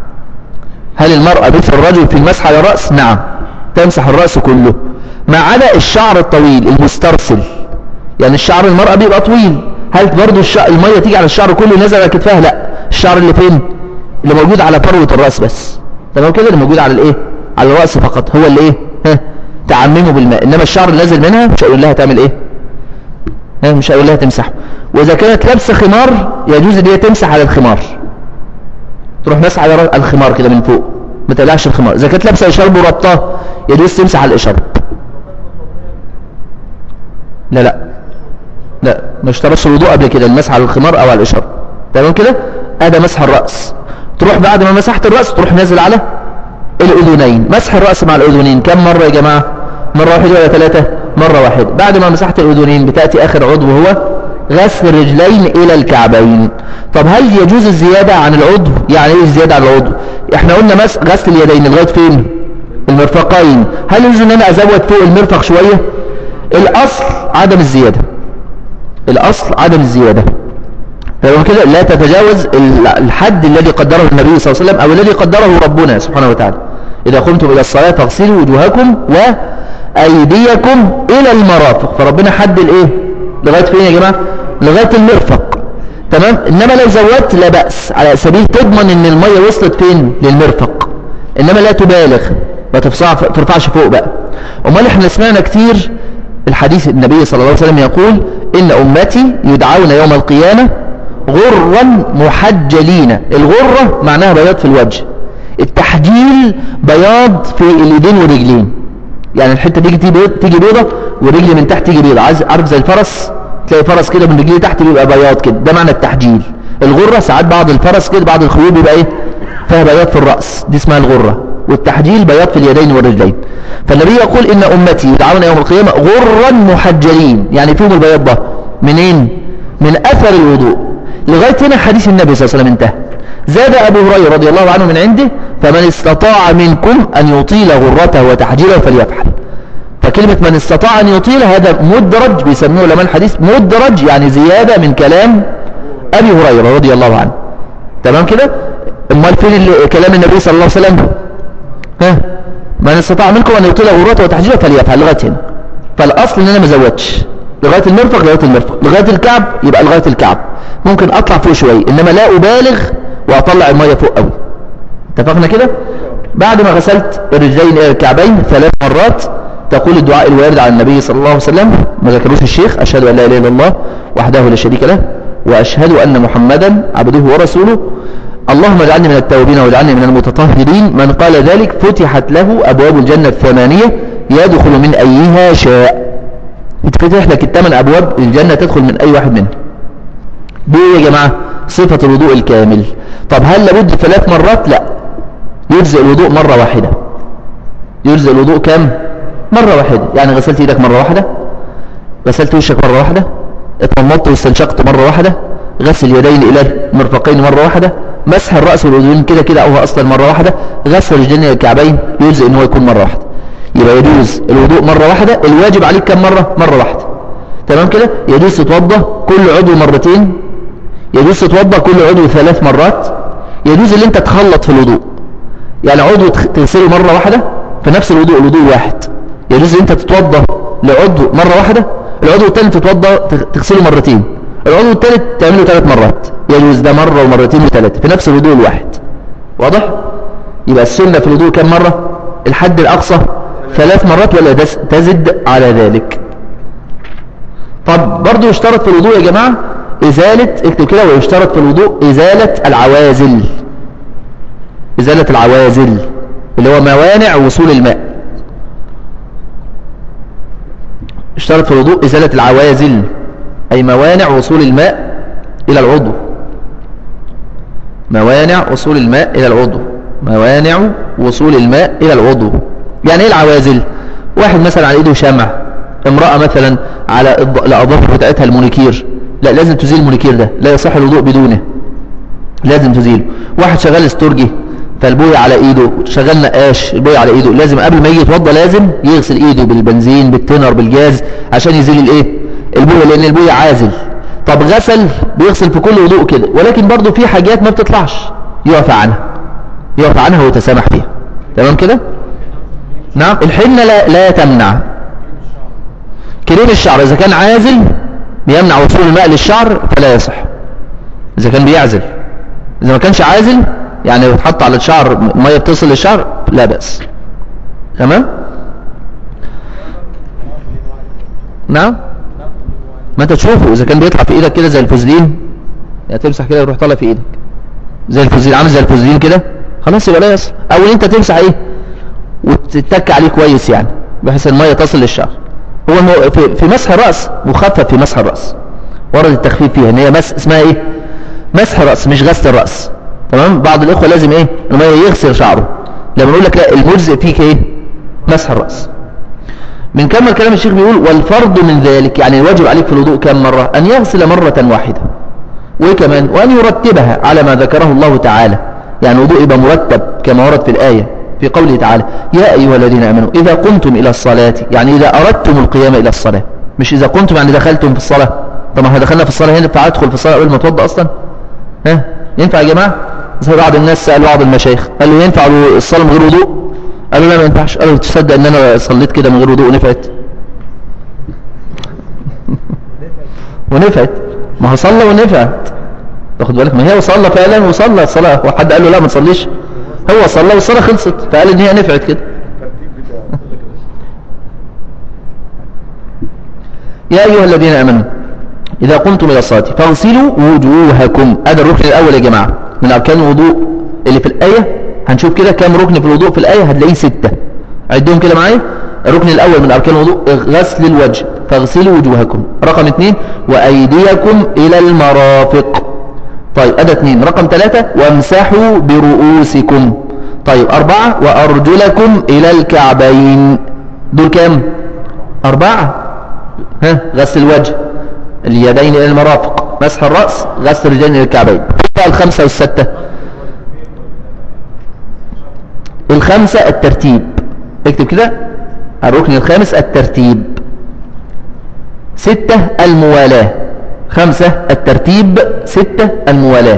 هل المرأة مثل الرجل في المسح على الرأس نعم تمسح الرأس كله ما عدا الشعر الطويل المسترسل يعني الشعر المرأة بيبقى طويل هل برضو الشعر المية تيجي على الشعر كله نزل على كتفها لا الشعر اللي فين اللي موجود على فروة الرأس بس تمام كده اللي موجود على الايه على الرأس فقط هو اللي ايه ها تعممه بالماء انما الشعر اللي نازل منها مش هقول لها تعمل ايه ها مش هقول لها تمسحه واذا كانت لابسه خمار يجوز ان هي تمسح على الخمار تروح مسح على رأ- الخمار كده من فوق ما تقلعش الخمار اذا كانت لابسه اشارب وربطاه يجوز تمسح على الاشارب لا لا لا ما اشترطش الوضوء قبل كده المسح على الخمار او على الاشارب تمام كده ادي مسح الراس تروح بعد ما مسحت الراس تروح نازل على الاذنين مسح الراس مع الاذنين كم مره يا جماعه مره واحده ولا ثلاثه مره واحده بعد ما مسحت الاذنين بتاتي اخر عضو وهو غسل الرجلين الى الكعبين طب هل يجوز الزياده عن العضو يعني ايه الزياده عن العضو احنا قلنا مس غسل اليدين لغايه فين المرفقين هل يجوز ان انا ازود فوق المرفق شويه الاصل عدم الزياده الأصل عدم الزيادة فلو كده لا تتجاوز ال- الحد الذي قدره النبي صلى الله عليه وسلم أو الذي قدره ربنا سبحانه وتعالى إذا قمتم إلى الصلاة فاغسلوا وجوهكم وأيديكم إلى المرافق فربنا حد الإيه لغاية فين يا جماعة لغاية المرفق تمام إنما لو زودت لا بأس على سبيل تضمن إن المية وصلت فين للمرفق إنما لا تبالغ ما ترفع- ترفعش فوق بقى أمال إحنا سمعنا كتير الحديث النبي صلى الله عليه وسلم يقول إن أمتي يدعون يوم القيامة غرا محجلين الغرة معناها بياض في الوجه التحجيل بياض في اليدين والرجلين يعني الحتة دي تيجي بيض- تيجي بيضة والرجل من تحت تيجي بيضة عايز عارف زي الفرس تلاقي فرس كده من رجليه تحت بيبقى بياض كده ده معنى التحجيل الغرة ساعات بعض الفرس كده بعض الخيول بيبقى ايه فيها بياض في الرأس دي اسمها الغرة والتحجيل بياض في اليدين والرجلين فالنبي يقول ان امتي يدعون يوم القيامة غرا محجلين يعني فيهم البياض ده منين من اثر الوضوء لغاية هنا حديث النبي صلى الله عليه وسلم انتهى زاد أبو هريرة رضي الله عنه من عنده فمن استطاع منكم أن يطيل غرته وتحجيله فليفعل فكلمة من استطاع أن يطيل هذا مدرج بيسموه علماء الحديث مدرج يعني زيادة من كلام أبي هريرة رضي الله عنه تمام كده امال فين ال- كلام النبي صلى الله عليه وسلم ها من استطاع منكم أن يطيل غرته وتحجيله فليفعل لغاية هنا فالأصل إن أنا ما زودش لغاية المرفق لغاية المرفق لغاية الكعب يبقى لغاية الكعب ممكن أطلع فوق شوية إنما لا أبالغ وأطلع المية فوق قوي اتفقنا كده بعد ما غسلت الرجلين إلى الكعبين ثلاث مرات تقول الدعاء الوارد على النبي صلى الله عليه وسلم ما ذكروش الشيخ أشهد أن لا إله إلا الله وحده لا شريك له وأشهد أن محمدا عبده ورسوله اللهم اجعلني من التوابين واجعلني من المتطهرين من قال ذلك فتحت له أبواب الجنة الثمانية يدخل من أيها شاء يتفتح لك الثمان أبواب الجنة تدخل من أي واحد منهم دي يا جماعة صفة الوضوء الكامل طب هل لابد ثلاث مرات لا يجزئ الوضوء مرة واحدة يجزئ الوضوء كم مرة واحدة يعني غسلت ايدك مرة واحدة غسلت وشك مرة واحدة اتمضمضت واستنشقت مرة واحدة غسل اليدين الى المرفقين مرة واحدة مسح الرأس والأذنين كده كده أو أصلا مرة واحدة غسل الرجلين الى الكعبين يجزئ ان هو يكون مرة واحدة يبقى يجوز الوضوء مرة واحدة الواجب عليك كم مرة مرة واحدة تمام كده يجوز تتوضا كل عضو مرتين يجوز تتوضا كل عضو ثلاث مرات يجوز ان انت تخلط في الوضوء يعني عضو تخ- تغسله مرة واحدة في نفس الوضوء الوضوء واحد يجوز ان انت تتوضا لعضو مرة واحدة العضو الثاني تتوضا تغ- تغسله مرتين العضو الثالث تعمله ثلاث مرات يجوز ده مرة ومرتين وثلاثة في نفس الوضوء الواحد واضح يبقى السنة في الوضوء كم مرة الحد الأقصى ثلاث مرات ولا تز- تزد على ذلك طب برضو يشترط في الوضوء يا جماعة إزالة اكتب كده ويشترط في الوضوء إزالة العوازل إزالة العوازل اللي هو موانع وصول الماء اشترط في الوضوء إزالة العوازل أي موانع وصول الماء إلى العضو موانع وصول الماء إلى العضو موانع وصول الماء إلى العضو يعني إيه العوازل واحد مثلا على إيده شمع امرأة مثلا على الض- الأظافر بتاعتها المونيكير لا لازم تزيل المونيكير ده لا يصح الوضوء بدونه لازم تزيله واحد شغال استورجي فالبوية على ايده شغال نقاش البوية على ايده لازم قبل ما يجي يتوضى لازم يغسل ايده بالبنزين بالتنر بالجاز عشان يزيل الايه البوية لان البوية عازل طب غسل بيغسل في كل وضوء كده ولكن برضو في حاجات ما بتطلعش يعفى عنها يعفى عنها ويتسامح فيها تمام كده نعم الحنة لا, لا تمنع كريم الشعر اذا كان عازل بيمنع وصول الماء للشعر فلا يصح اذا كان بيعزل اذا ما كانش عازل يعني بتحط على الشعر ميه بتصل للشعر لا بأس تمام نعم ما انت تشوفه اذا كان بيطلع في ايدك كده زي الفوزلين يعني تمسح كده يروح طالع في ايدك زي الفوزلين عامل زي الفوزلين كده خلاص يبقى لا يصح او ان انت تمسح ايه وتتك عليه كويس يعني بحيث الميه تصل للشعر هو المو... في... في مسح الراس مخفف في مسح الراس ورد التخفيف فيها ان هي مس... اسمها ايه مسح الراس مش غسل الراس تمام بعض الاخوه لازم ايه لما يغسل شعره لما نقول لك لا المجزئ فيك ايه مسح الراس بنكمل كلام الشيخ بيقول والفرض من ذلك يعني الواجب عليك في الوضوء كم مره ان يغسل مره واحده وكمان وان يرتبها على ما ذكره الله تعالى يعني الوضوء يبقى مرتب كما ورد في الايه في قوله تعالى يا ايها الذين امنوا اذا قمتم الى الصلاه يعني اذا اردتم القيام الى الصلاه مش اذا قمتم يعني دخلتم في الصلاه طب ما احنا دخلنا في الصلاة هنا ينفع ادخل في الصلاة قبل ما اتوضى اصلا ها ينفع يا جماعة زي بعض الناس سأل بعض المشايخ قال له ينفع الصلاة من غير وضوء قالوا لا ما ينفعش قالوا تصدق ان انا صليت كده من غير وضوء ونفعت ونفعت ما هو صلى ونفعت تاخد بالك ما هي وصلى فعلا وصلى الصلاة وحد قال له لا ما تصليش هو صلى والصلاة خلصت فقال ان هي نفعت كده يا أيها الذين آمنوا إذا قمتم إلى الصلاة فاغسلوا وجوهكم هذا الركن الأول يا جماعة من أركان الوضوء اللي في الآية هنشوف كده كام ركن في الوضوء في الآية هتلاقيه ستة عدهم كده معايا الركن الأول من أركان الوضوء غسل الوجه فاغسلوا وجوهكم رقم اثنين وأيديكم إلى المرافق طيب أدى اثنين رقم ثلاثة وامسحوا برؤوسكم طيب أربعة وأرجلكم إلى الكعبين دول كام أربعة ها غسل الوجه اليدين إلى المرافق مسح الرأس غسل الرجلين إلى الكعبين بقى الخمسة والستة الخمسة الترتيب اكتب كده الركن الخامس الترتيب ستة الموالاة خمسة الترتيب ستة الموالاة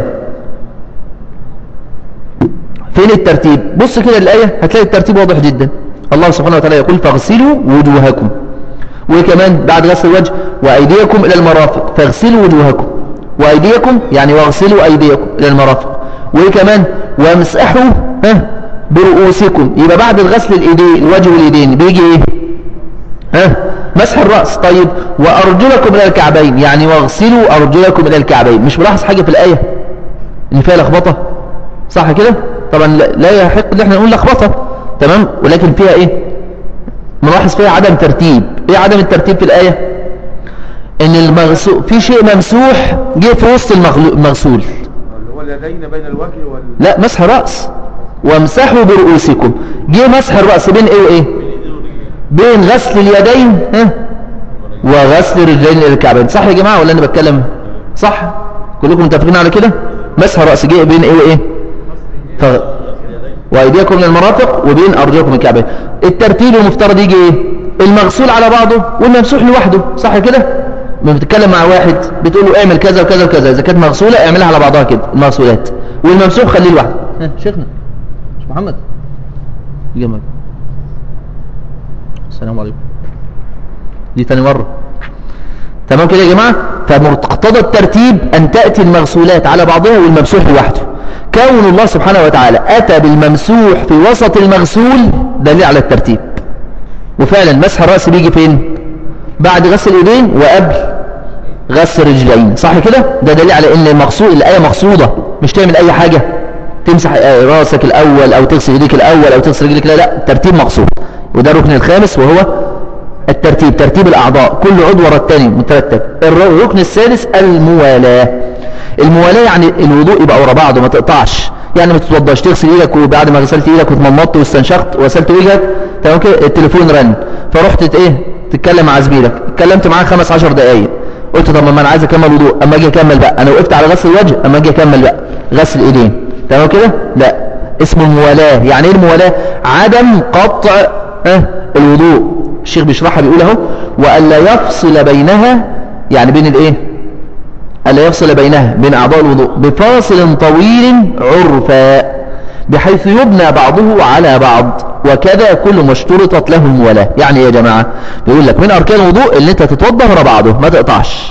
فين الترتيب بص كده الآية هتلاقي الترتيب واضح جدا الله سبحانه وتعالى يقول فاغسلوا وجوهكم وكمان بعد غسل الوجه وأيديكم إلى المرافق فاغسلوا وجوهكم وأيديكم يعني واغسلوا أيديكم إلى المرافق وكمان وامسحوا ها برؤوسكم يبقى بعد الغسل الإيدين الوجه واليدين بيجي إيه ها مسح الرأس طيب وأرجلكم إلى الكعبين يعني واغسلوا أرجلكم إلى الكعبين مش ملاحظ حاجة في الآية إن فيها لخبطة صح كده طبعا لا يحق ان احنا نقول لخبطة تمام ولكن فيها ايه ملاحظ فيها عدم ترتيب ايه عدم الترتيب في الآية ان المغسول في شيء ممسوح جه في وسط المغلو- المغسول اللي هو اليدين بين الوجه وال لا مسح رأس وامسحوا برؤوسكم جه مسح الرأس بين ايه وايه بين غسل اليدين ها وغسل الرجلين الى الكعبين صح يا جماعة ولا انا بتكلم صح كلكم متفقين على كده مسح الرأس جه بين ايه وايه ف... وايديكم للمرافق وبين ارجلكم الكعبين الترتيب المفترض يجي ايه المغسول على بعضه والممسوح لوحده صح كده لما بتتكلم مع واحد بتقول له اعمل كذا وكذا وكذا اذا كانت مغسوله اعملها على بعضها كده المغسولات والممسوح خليه لوحده ها شيخنا مش محمد جمال السلام عليكم دي تاني مره تمام كده يا جماعة فمقتضى الترتيب أن تأتي المغسولات على بعضها والممسوح لوحده كون الله سبحانه وتعالى أتى بالممسوح في وسط المغسول دليل على الترتيب وفعلا مسح الرأس بيجي فين بعد غسل الإيدين وقبل غسل الرجلين صح كده ده دليل على ان المقصود الآية مقصودة مش تعمل أي حاجة تمسح آه، راسك الأول أو تغسل يديك الأول أو تغسل رجلك لا لا الترتيب مقصود وده الركن الخامس وهو الترتيب ترتيب الأعضاء كل عضو ورا الثاني مترتب الر- الركن السادس الموالاة الموالاة يعني الوضوء يبقى ورا بعضه ما تقطعش يعني ما تتوضاش تغسل ايدك وبعد ما غسلت ايدك واتمضمضت واستنشقت وغسلت وجهك تمام كده التليفون رن فرحت ت- ايه تتكلم مع زميلك اتكلمت معاه خمس عشر دقايق قلت طب ما انا عايز اكمل وضوء اما اجي اكمل بقى انا وقفت على غسل الوجه اما اجي اكمل بقى غسل ايدين تمام كده لا اسمه الموالاة يعني ايه الموالاة عدم قطع اه الوضوء الشيخ بيشرحها بيقول اهو والا يفصل بينها يعني بين الايه ألا يفصل بينها بين أعضاء الوضوء بفاصل طويل عرفا بحيث يبنى بعضه على بعض وكذا كل ما اشترطت له الموالاة يعني إيه يا جماعة بيقول لك من أركان الوضوء اللي انت تتوضى ورا بعضه ما تقطعش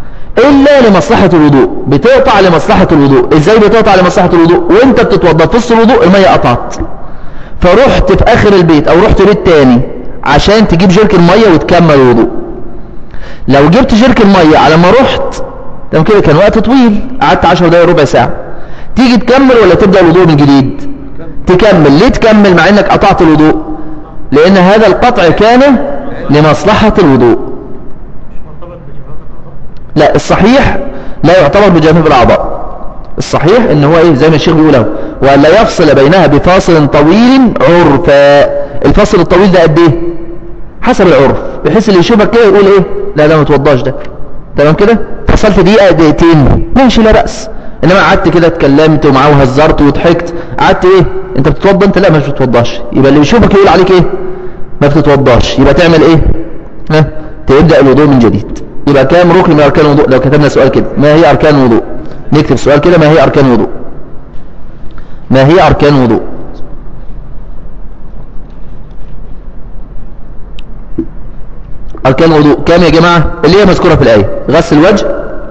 إلا لمصلحة الوضوء بتقطع لمصلحة الوضوء إزاي بتقطع لمصلحة الوضوء وانت بتتوضى في وسط الوضوء المية قطعت فرحت في آخر البيت أو رحت بيت تاني عشان تجيب جرك المية وتكمل الوضوء لو جبت جرك المية على ما رحت تمام كده كان وقت طويل قعدت 10 دقايق ربع ساعة تيجي تكمل ولا تبدأ الوضوء من جديد تكمل ليه تكمل مع انك قطعت الوضوء لان هذا القطع كان لمصلحة الوضوء مش مرتبط بجفاف الأعضاء لا الصحيح لا يعتبر بجانب الأعضاء الصحيح ان هو ايه زي ما الشيخ بيقول اهو ولا يفصل بينها بفاصل طويل عرفا الفاصل الطويل ده قد ايه حسب العرف بحيث اللي يشوفك كده يقول ايه لا ده ما توضاش ده تمام كده فصلت دقيقه دقيقتين ماشي لا باس انما قعدت كده اتكلمت ومعاه وهزرت وضحكت قعدت ايه انت بتتوضى انت لا مش بتتوضاش يبقى اللي يشوفك يقول عليك ايه ما بتتوضاش يبقى تعمل ايه ها تبدا الوضوء من جديد يبقى كام ركن من أركان الوضوء لو كتبنا سؤال كده ما هي أركان الوضوء نكتب سؤال كده ما هي أركان الوضوء ما هي أركان الوضوء أركان الوضوء كام يا جماعة اللي هي مذكورة في الآية غسل الوجه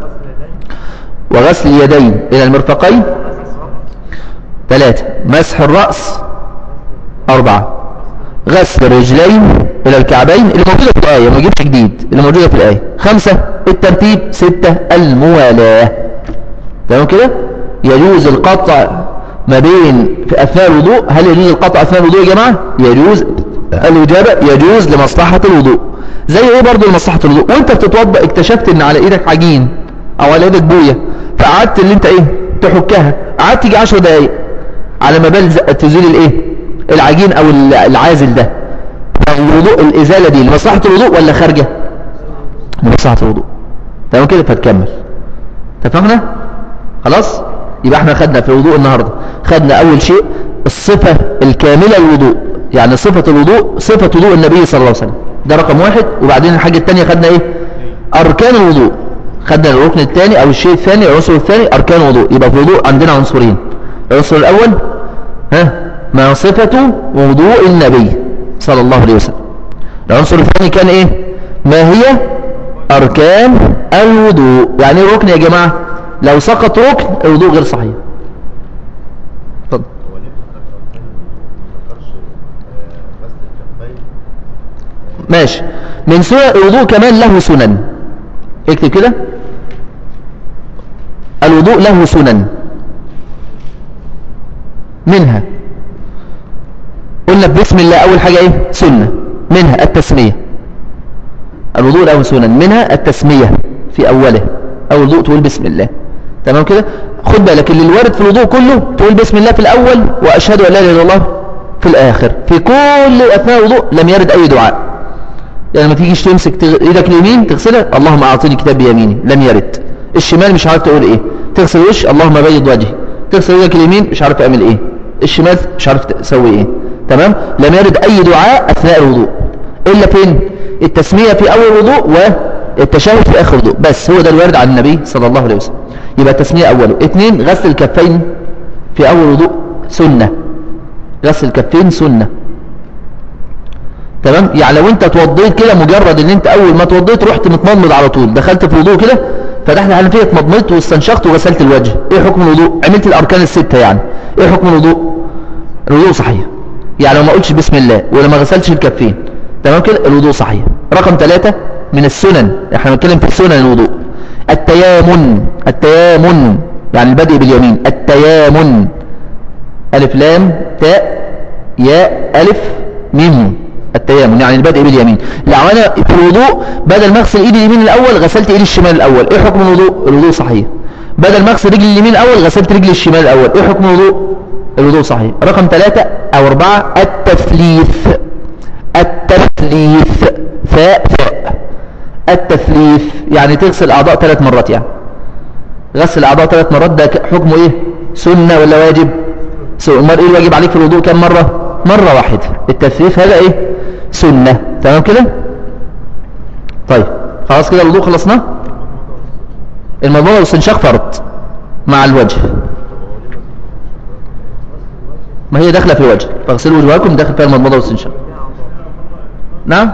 وغسل اليدين إلى المرفقين ثلاثة مسح الرأس أربعة غسل الرجلين إلى الكعبين اللي موجودة في الآية ما نجيبش جديد اللي موجودة في الآية خمسة الترتيب ستة الموالاة تمام كده يجوز القطع ما بين في أثناء الوضوء هل يجوز القطع أثناء الوضوء يا جماعة يجوز الإجابة يجوز لمصلحة الوضوء زي ايه برضو لمصلحة الوضوء وانت بتتوضأ اكتشفت ان على ايدك عجين او على ايدك بوية فقعدت اللي انت ايه تحكها قعدت تيجي 10 دقايق على ما بال تزيل الايه العجين او العازل ده الوضوء الازالة دي لمصلحة الوضوء ولا خارجة لمصلحة الوضوء تمام كده فتكمل اتفقنا خلاص يبقى احنا خدنا في الوضوء النهاردة خدنا اول شيء الصفة الكاملة للوضوء يعني صفة الوضوء صفة وضوء النبي صلى الله عليه وسلم ده رقم واحد وبعدين الحاجة التانية خدنا ايه اركان الوضوء خدنا الركن الثاني او الشيء الثاني العنصر الثاني اركان الوضوء يبقى في الوضوء عندنا عنصرين العنصر الاول ها ما صفة وضوء النبي صلى الله عليه وسلم العنصر الثاني كان ايه ما هي اركان الوضوء يعني ايه ركن يا جماعة لو سقط ركن الوضوء غير صحيح اتفضل هو ليه حضرتك ما ذكرش آه، غسل الكفين ماشي من سنن الوضوء كمان له سنن اكتب كده الوضوء له سنن منها قلنا بسم الله اول حاجة ايه سنة منها التسمية الوضوء له سنن منها التسمية في اوله اول وضوء تقول بسم الله تمام كده خد بالك اللي الوارد في الوضوء كله تقول بسم الله في الاول واشهد ان لا اله الا الله في الاخر في كل اثناء الوضوء لم يرد اي دعاء يعني لما تيجيش تمسك تغ... ايدك اليمين تغسلها اللهم اعطيني كتاب بيميني لم يرد الشمال مش عارف تقول ايه تغسل وش اللهم بيض وجهي تغسل ايدك اليمين مش عارف تعمل ايه الشمال مش عارف تسوي ايه تمام لم يرد اي دعاء اثناء الوضوء الا فين التسمية في اول وضوء والتشهد في اخر وضوء بس هو ده الوارد عن النبي صلى الله عليه وسلم يبقى التسمية اوله اثنين غسل الكفين في اول وضوء سنة غسل الكفين سنة تمام يعني لو انت اتوضيت كده مجرد ان انت اول ما اتوضيت رحت متمضمض على طول دخلت في الوضوء كده فتحت الحنفيه اتمضمضت واستنشقت وغسلت الوجه ايه حكم الوضوء عملت الاركان السته يعني ايه حكم الوضوء الوضوء صحيح يعني لو ما قلتش بسم الله ولا ما غسلتش الكفين تمام كده الوضوء صحيح رقم ثلاثة من السنن احنا بنتكلم في سنن الوضوء التيامن التيامن يعني البدء باليمين التيامن ألف لام تاء ياء ألف ميم التيامن يعني البدء باليمين لو انا في الوضوء بدل ما اغسل ايدي اليمين الاول غسلت ايدي الشمال الاول ايه حكم الوضوء الوضوء صحيح بدل ما اغسل رجلي اليمين الاول غسلت رجلي الشمال الاول ايه حكم الوضوء الوضوء صحيح رقم ثلاثة او اربعة التثليث التثليث فاء فاء التثليث يعني تغسل اعضاء ثلاث مرات يعني غسل الاعضاء ثلاث مرات ده حكمه ايه سنة ولا واجب امال ايه الواجب عليك في الوضوء كم مرة مرة واحدة التثليث هذا ايه سنة تمام كده طيب خلاص كده الوضوء خلصناه المضمضة والاستنشاق فرض مع الوجه ما هي داخله في الوجه فاغسلوا وجوهكم داخل فيها المضمضة والاستنشاق نعم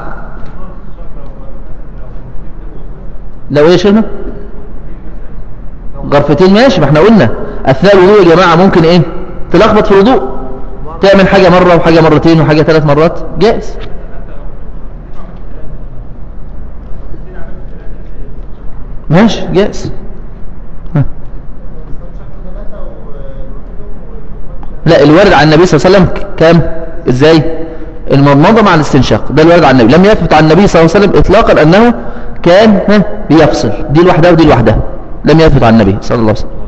لو ايه يا شيخنا غرفتين ماشي ما احنا قلنا اثناء الوضوء يا جماعه ممكن ايه تلخبط في الوضوء تعمل حاجه مره وحاجه مرتين وحاجه ثلاث مرات جائز ماشي جائز ها. لا الوارد عن النبي صلى الله عليه وسلم كام ازاي المضمضه مع الاستنشاق ده الوارد عن النبي لم يثبت عن النبي صلى الله عليه وسلم اطلاقا انه كان ها بيفصل دي لوحدها ودي لوحدها لم يثبت عن النبي صلى الله عليه وسلم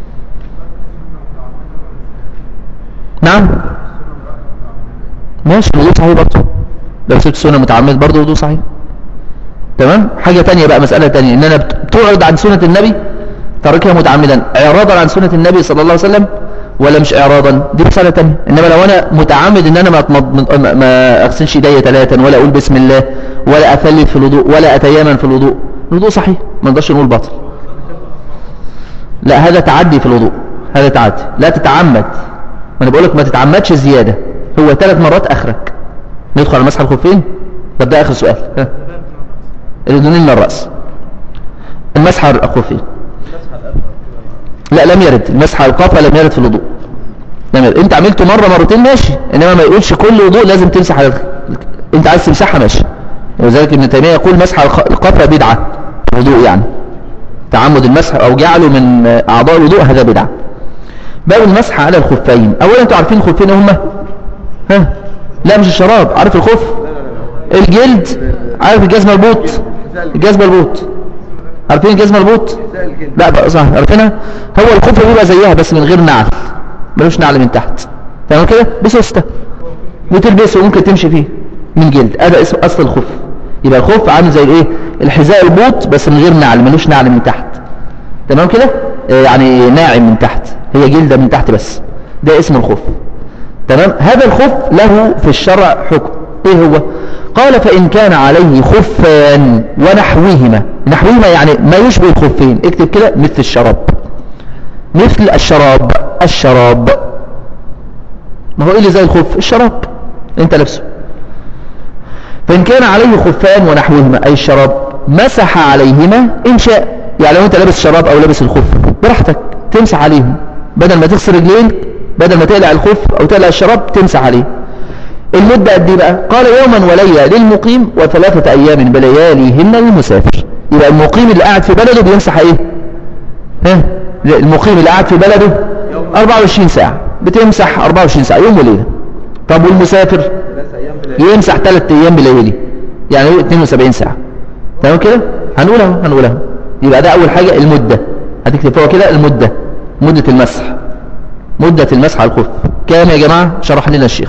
نعم ماشي الوضوء صحيح برضه لو سبت سنة متعمد برضه الوضوء صحيح تمام حاجة تانية بقى مسألة تانية ان انا بتعرض عن سنة النبي تركها متعمدا اعراضا عن سنة النبي صلى الله عليه وسلم ولا مش اعراضا دي مسألة تانية انما لو انا متعمد ان انا ما أتمض- ما اغسلش ايديا ثلاثا ولا اقول بسم الله ولا اثلث في الوضوء ولا اتيامن في الوضوء الوضوء صحيح ما نقدرش نقول باطل لا هذا تعدي في الوضوء هذا تعدي لا تتعمد ما انا بقول لك ما تتعمدش الزياده هو ثلاث مرات اخرك ندخل على مسح الخفين طب ده اخر سؤال ها الاذنين من الراس المسح على الخفين لا لم يرد المسح على القافه لم يرد في الوضوء لم يرد انت عملته مره مرتين ماشي انما ما يقولش كل وضوء لازم تمسح على انت عايز تمسحها ماشي ولذلك ابن تيميه يقول مسح على الخ- القافه بدعه في الوضوء يعني تعمد المسح او جعله من اعضاء الوضوء هذا بدعه باب المسح على الخفين اولا انتوا عارفين الخفين هما ها لا مش الشراب عارف الخف الجلد عارف الجزمه البوط الجزمه البوط عارفين الجزمه البوط لا بقى صح عارفينها هو الخف بيبقى زيها بس من غير نعل ملوش نعل من تحت تمام كده بسوسته وتلبسه وممكن تمشي فيه من جلد هذا اسمه اصل الخف يبقى الخف عامل زي الايه الحذاء البوط بس من غير نعل ملوش نعل من تحت تمام كده آه، يعني ناعم من تحت هي جلده من تحت بس ده اسم الخف تمام هذا الخف له في الشرع حكم ايه هو قال فإن كان عليه خفان ونحوهما نحوهما يعني ما يشبه الخفين اكتب كده مثل الشراب مثل الشراب الشراب ما هو ايه اللي زي الخف الشراب انت لابسه فإن كان عليه خفان ونحوهما أي الشراب مسح عليهما إن شاء يعني لو أنت لابس شراب أو لابس الخف براحتك تمسح عليهم بدل ما تغسل رجلين بدل ما تقلع الخف أو تقلع الشراب تمسح عليه المدة قد ايه بقى قال يوما وليلة للمقيم وثلاثة أيام بلياليهن للمسافر يبقى المقيم اللي قاعد في بلده بيمسح ايه ها المقيم اللي قاعد في بلده 24 ساعة بتمسح 24 ساعة يوم وليلة طب والمسافر ثلاث ايام بلا يمسح ثلاث ايام بليالي يعني يقول 72 ساعة تمام كده هنقولها هنقولها يبقى ده اول حاجة المدة هتكتب فوق كده المدة مدة المسح مدة المسح على الخف كام يا جماعة شرح لنا الشيخ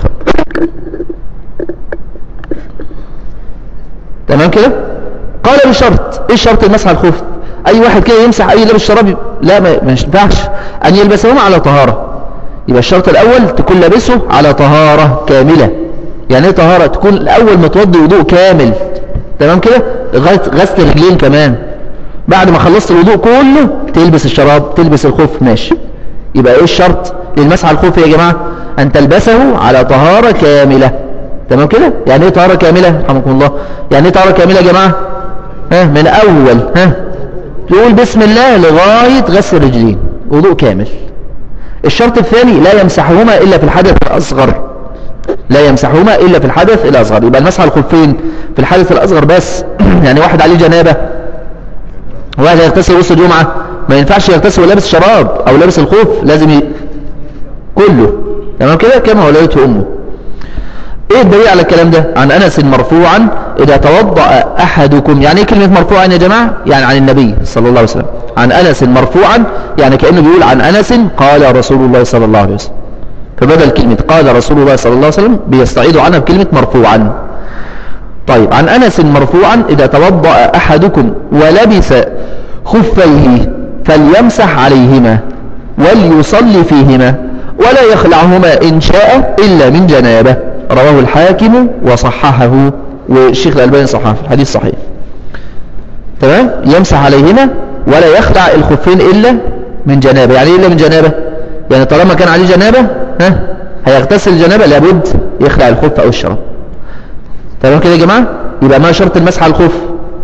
تمام كده قال بشرط ايه شرط المسح على الخف اي واحد كده يمسح اي لابس شراب لا ما ما ينفعش ان يلبسهما على طهارة يبقى الشرط الاول تكون لابسه على طهارة كاملة يعني ايه طهارة تكون الاول متوضي وضوء كامل تمام كده لغايه غسل الرجلين كمان بعد ما خلصت الوضوء كله تلبس الشراب تلبس الخف ماشي يبقى ايه الشرط للمسح على الخف يا جماعة ان تلبسه على طهارة كاملة تمام كده يعني ايه طهارة كاملة رحمكم الله يعني ايه طهارة كاملة يا جماعة ها من اول ها تقول بسم الله لغاية غسل الرجلين وضوء كامل الشرط الثاني لا يمسحهما الا في الحدث الاصغر لا يمسحهما الا في الحدث الاصغر يبقى المسح على الخفين في الحدث الاصغر بس يعني واحد عليه جنابه واحد يغتسل غسل الجمعه ما ينفعش يغتسل وهو لابس شراب او لابس الخف لازم ي... كله تمام كده كما ولدته امه ايه الدليل على الكلام ده عن انس مرفوعا اذا توضا احدكم يعني ايه كلمه مرفوعا يا جماعه يعني عن النبي صلى الله عليه وسلم عن انس مرفوعا يعني كانه بيقول عن انس قال رسول الله صلى الله عليه وسلم فبدل كلمة قال رسول الله صلى الله عليه وسلم بيستعيدوا عنها بكلمة مرفوعا طيب عن أنس مرفوعا إذا توضأ أحدكم ولبس خفيه فليمسح عليهما وليصلي فيهما ولا يخلعهما إن شاء إلا من جنابه رواه الحاكم وصححه والشيخ الألباني صححه الحديث صحيح تمام يمسح عليهما ولا يخلع الخفين إلا من جنابه يعني إيه إلا من جنابه يعني طالما كان عليه جنابه ها هيغتسل الجنابه لابد يخلع الخف او الشراب تمام كده يا جماعه يبقى ما شرط المسح على الخف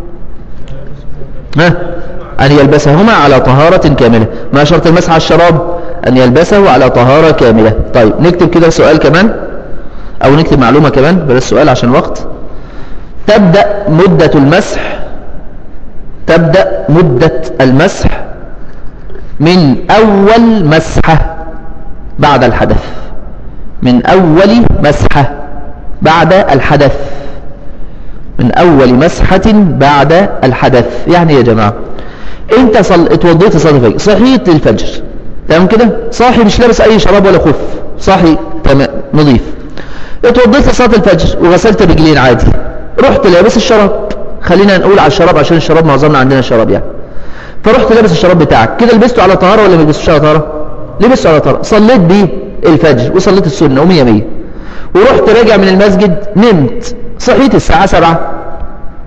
ها ان يلبسهما على طهارة كاملة ما شرط المسح على الشراب ان يلبسه على طهارة كاملة طيب نكتب كده سؤال كمان او نكتب معلومة كمان بلاش سؤال عشان وقت تبدأ مدة المسح تبدأ مدة المسح من أول مسحة بعد الحدث من أول مسحة بعد الحدث من أول مسحة بعد الحدث يعني يا جماعة انت صل... اتوضيت صلاة الفجر صحيت للفجر تمام كده صاحي مش لابس اي شراب ولا خف صاحي تمام نظيف اتوضيت صلاة الفجر وغسلت الرجلين عادي رحت لابس الشراب خلينا نقول على الشراب عشان الشراب معظمنا عندنا شراب يعني فرحت لابس الشراب بتاعك كده لبسته على طهارة ولا ما لبستوش على طهارة لبسته على طهارة صليت بيه الفجر وصليت السنة ومية مية ورحت راجع من المسجد نمت صحيت الساعة سبعة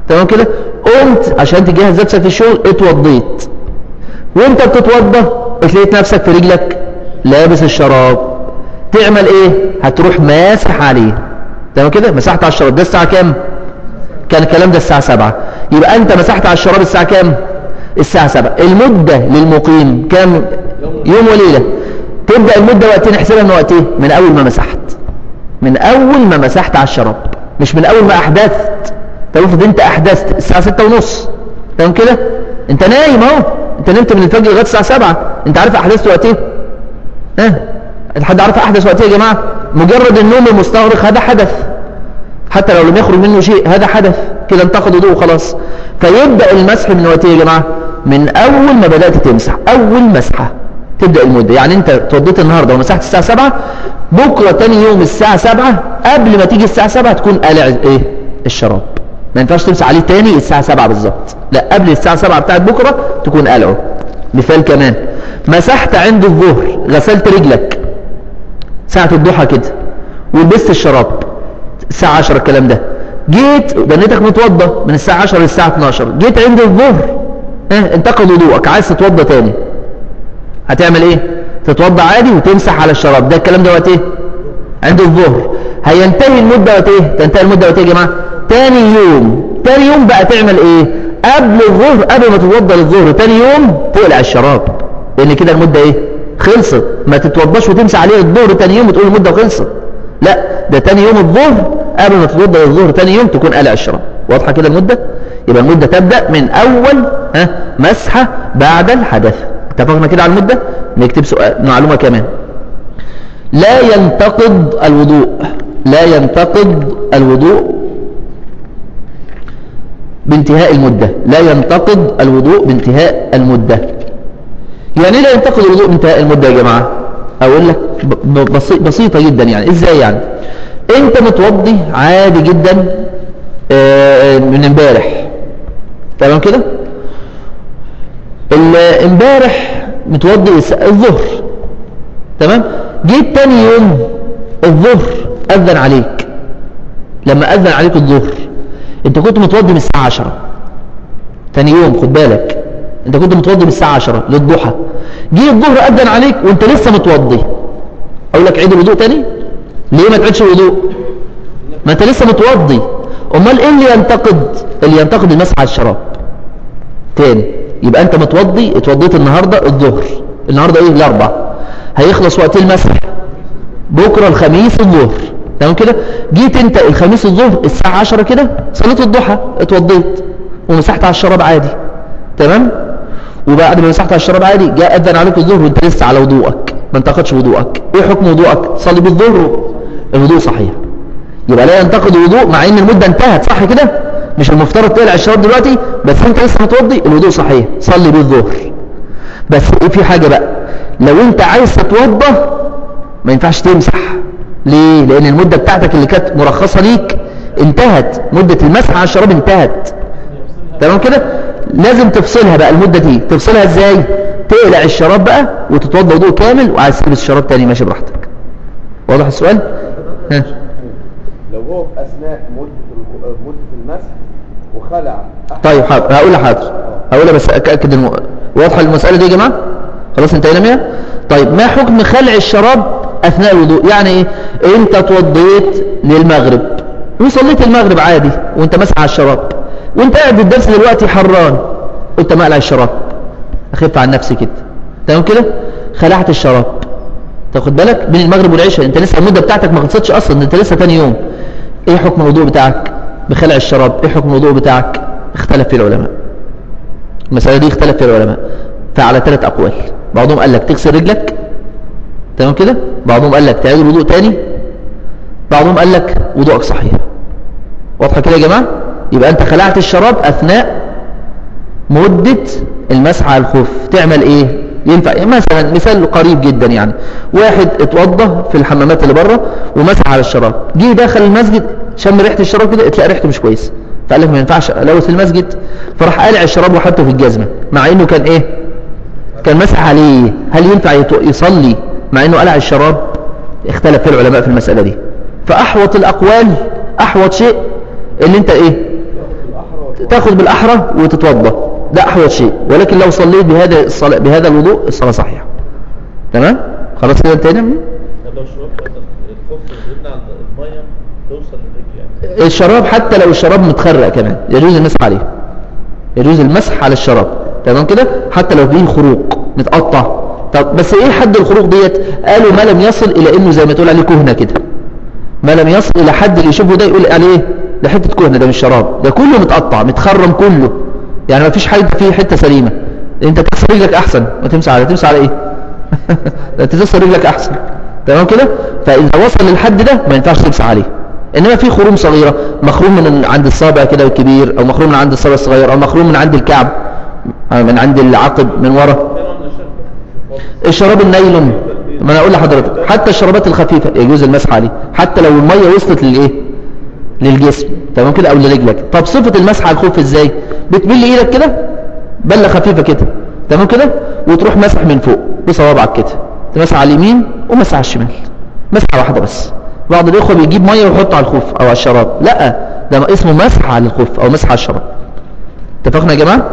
تمام كده قمت عشان تجهز نفسك في الشغل اتوضيت وانت بتتوضى لقيت نفسك في رجلك لابس الشراب تعمل ايه هتروح ماسح عليه تمام كده مسحت على الشراب ده الساعه كام كان الكلام ده الساعه 7 يبقى انت مسحت على الشراب الساعه كام الساعه 7 المده للمقيم كام يوم وليله تبدا المده وقت نحسبها من وقت ايه من اول ما مسحت من اول ما مسحت على الشراب مش من اول ما احدثت طب افرض انت احدثت الساعه 6 ونص تمام كده انت نايم اهو انت نمت من الفجر لغايه الساعه 7 انت عارف احدثت وقت ايه ها حد عارف احدث وقت ايه يا جماعه مجرد النوم المستغرق هذا حدث حتى لو لم يخرج منه شيء هذا حدث كده انتقد وضوء خلاص فيبدا المسح من وقت ايه يا جماعه من اول ما بدات تمسح اول مسحه تبدا المده يعني انت اتوضيت النهارده ومسحت الساعه 7 بكره تاني يوم الساعه 7 قبل ما تيجي الساعه 7 تكون قالع ايه الشراب ما ينفعش تمسح عليه تاني الساعه 7 بالظبط لا قبل الساعه 7 بتاعت بكره تكون قالعه مثال كمان مسحت عند الظهر غسلت رجلك ساعه الضحى كده ولبست الشراب الساعه 10 الكلام ده جيت بنيتك متوضى من الساعه 10 للساعه 12 جيت عند الظهر اه انتقد وضوءك عايز تتوضى تاني هتعمل ايه تتوضى عادي وتمسح على الشراب ده الكلام ده وقت ايه عند الظهر هينتهي المدة وقت ايه تنتهي المدة وقت ايه يا جماعة تاني يوم تاني يوم بقى تعمل ايه قبل الظهر قبل ما تتوضى للظهر تاني يوم تقلع الشراب لان كده المدة ايه خلصت ما تتوضاش وتمسح عليه الظهر تاني يوم وتقول المدة خلصت لا ده تاني يوم الظهر قبل ما تتوضى للظهر تاني يوم تكون قلع الشراب واضحة كده المدة يبقى المدة تبدأ من اول ها مسحة بعد الحدث اتفقنا كده على المدة نكتب سؤال معلومة كمان لا ينتقد الوضوء لا ينتقد الوضوء بانتهاء المدة لا ينتقد الوضوء بانتهاء المدة يعني لا ينتقد الوضوء بانتهاء المدة يا جماعة اقول لك بسيط بسيطة جدا يعني ازاي يعني انت متوضي عادي جدا من امبارح تمام كده امبارح متوضي الظهر تمام جيت تاني يوم الظهر اذن عليك لما اذن عليك الظهر انت كنت متوضي من الساعه 10 تاني يوم خد بالك انت كنت متوضي من الساعه 10 للضحى جه الظهر اذن عليك وانت لسه متوضي اقول لك عيد الوضوء تاني ليه ما تعيدش الوضوء ما انت لسه متوضي امال ايه اللي ينتقد اللي ينتقد المسح على الشراب تاني يبقى انت متوضي اتوضيت النهارده الظهر النهارده ايه الاربع هيخلص وقت المسح بكره الخميس الظهر تمام كده جيت انت الخميس الظهر الساعه 10 كده صليت الضحى اتوضيت ومسحت على الشراب عادي تمام وبعد ما مسحت على الشراب عادي جاء اذن عليك الظهر وانت لسه على وضوءك ما انتقدش وضوءك ايه حكم وضوءك صلي بالظهر الوضوء صحيح يبقى لا ينتقد الوضوء مع ان المده انتهت صح كده مش المفترض تقلع الشراب دلوقتي بس انت لسه متوضي الوضوء صحيح صلي بالظهر بس ايه في حاجه بقى لو انت عايز تتوضى ما ينفعش تمسح ليه لان المده بتاعتك اللي كانت مرخصه ليك انتهت مده المسح على الشراب انتهت تمام كده لازم تفصلها بقى المده دي تفصلها ازاي تقلع الشراب بقى وتتوضى وضوء كامل وعايز تلبس الشراب تاني ماشي براحتك واضح السؤال ها لو هو في اثناء مده مده المسح وخلع طيب حاضر هقولها حاضر هقولها بس أكد الم... واضحة المسألة دي يا جماعة خلاص انتهينا منها طيب ما حكم خلع الشراب أثناء الوضوء يعني ايه انت توضيت للمغرب وصليت المغرب عادي وانت مسح على الشراب وانت قاعد الدرس دلوقتي حران قلت مقلع الشراب اخف عن نفسي كده تمام كده خلعت الشراب تاخد بالك بين المغرب والعشاء انت لسه المدة بتاعتك ما خلصتش اصلا انت لسه تاني يوم ايه حكم الوضوء بتاعك بخلع الشراب ايه حكم الوضوء بتاعك اختلف فيه العلماء المسألة دي اختلف فيها العلماء فعلى ثلاث أقوال بعضهم قال لك تغسل رجلك تمام كده بعضهم قال لك تعيد الوضوء تاني بعضهم قال لك وضوءك صحيح واضحة كده يا جماعة يبقى أنت خلعت الشراب أثناء مدة المسح على الخف تعمل إيه ينفع مثلا مثال قريب جدا يعني واحد اتوضى في الحمامات اللي بره ومسح على الشراب جه داخل المسجد شم ريحه الشراب كده تلاقي ريحته مش كويسه فقال لك ما ينفعش الوث في المسجد فراح قالع الشراب وحطه في الجزمه مع انه كان ايه كان مسح عليه هل ينفع يصلي مع انه قلع الشراب اختلف فيه العلماء في المساله دي فاحوط الاقوال احوط شيء اللي انت ايه تاخذ بالاحرى وتتوضا ده احوط شيء ولكن لو صليت بهذا الصلاة بهذا الوضوء الصلاه صحيحه تمام خلاص كده انتهينا طب لو شربت الخبز اللي جبنا عند الميه توصل للرجل يعني الشراب حتى لو الشراب متخرق كمان يجوز المسح عليه يجوز المسح على الشراب تمام كده حتى لو فيه خروق متقطع طب بس ايه حد الخروق ديت قالوا ما لم يصل الى انه زي ما تقول عليه كهنه كده ما لم يصل الى حد اللي يشوفه ده يقول عليه ايه ده حته كهنه ده مش شراب ده كله متقطع متخرم كله يعني ما فيش حاجه فيه حته سليمه انت تغسل رجلك احسن ما تمسح على تمسح على ايه ده انت تغسل رجلك احسن تمام كده فاذا وصل للحد ده ما ينفعش تمسح عليه انما في خروم صغيره مخروم من عند الصابع كده الكبير او مخروم من عند الصابع الصغير او مخروم من عند الكعب أو من عند العقب من ورا طبعا من الشرب الشراب النايلون ما انا اقول لحضرتك حتى الشرابات الخفيفه يجوز المسح عليه حتى لو الميه وصلت للايه للجسم تمام كده او لرجلك طب صفه المسح على الخف ازاي بتمل ايدك كده بله خفيفه كده تمام كده وتروح مسح من فوق بصوابعك كده تمسح على اليمين ومسح على الشمال مسحه واحده بس بعض الاخوه بيجيب ميه ويحطه على الخف او على الشراب لا ده اسمه مسح على الخف او مسح على الشراب اتفقنا يا جماعه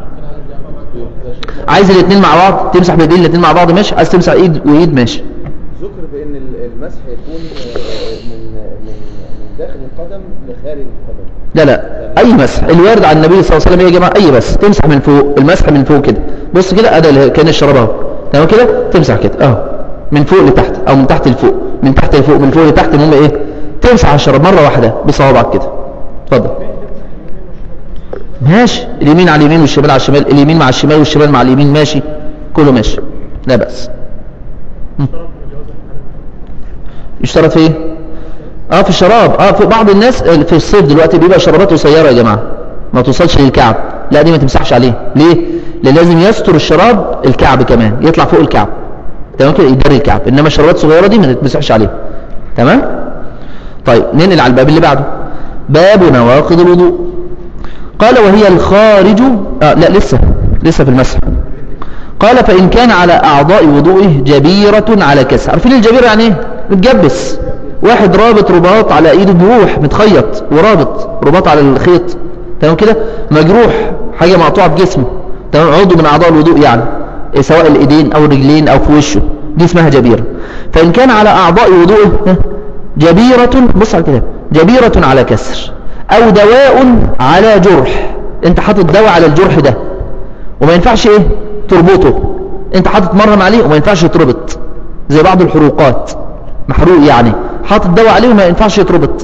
عايز الاثنين مع بعض تمسح بايدين الاثنين مع بعض ماشي عايز تمسح ايد وايد ماشي ذكر بان ال- المسح يكون آه، من من من داخل القدم لخارج القدم لا لا اي مسح الوارد عن النبي صلى الله عليه وسلم يا جماعه اي بس تمسح من فوق المسح من فوق كده بص كده ادي اللي كان الشراب اهو تمام كده تمسح كده اهو من فوق لتحت او من تحت لفوق من تحت لفوق من فوق لتحت المهم ايه تمسح على الشراب مره واحده بصوابعك كده اتفضل ماشي اليمين على اليمين والشمال على الشمال اليمين مع الشمال والشمال مع اليمين ماشي كله ماشي لا بأس يشترط في ايه اه في الشراب اه في بعض الناس آه، في الصيف دلوقتي بيبقى شرابات قصيره يا جماعه ما توصلش للكعب لا دي ما تمسحش عليه ليه لان لازم يستر الشراب الكعب كمان يطلع فوق الكعب تمام كده يدري الكعب انما الشرابات الصغيره دي ما تتمسحش عليه تمام طيب ننقل على الباب اللي بعده باب نواقض الوضوء قال وهي الخارج آه لا لسه لسه في المسح قال فإن كان على أعضاء وضوئه جبيرة على كسر عارفين الجبيرة يعني ايه متجبس واحد رابط رباط على ايده جروح متخيط ورابط رباط على الخيط تمام كده مجروح حاجة مقطوعة في جسمه تمام عضو من أعضاء الوضوء يعني إيه سواء الإيدين أو الرجلين أو في وشه دي اسمها جبيرة فإن كان على أعضاء وضوئه ها، جبيرة بص على الكتاب جبيرة على كسر أو دواء على جرح أنت حاطط دواء على الجرح ده وما ينفعش ايه تربطه انت حاطط مرهم عليه وما ينفعش يتربط زي بعض الحروقات محروق يعني حاطط دواء عليه وما ينفعش يتربط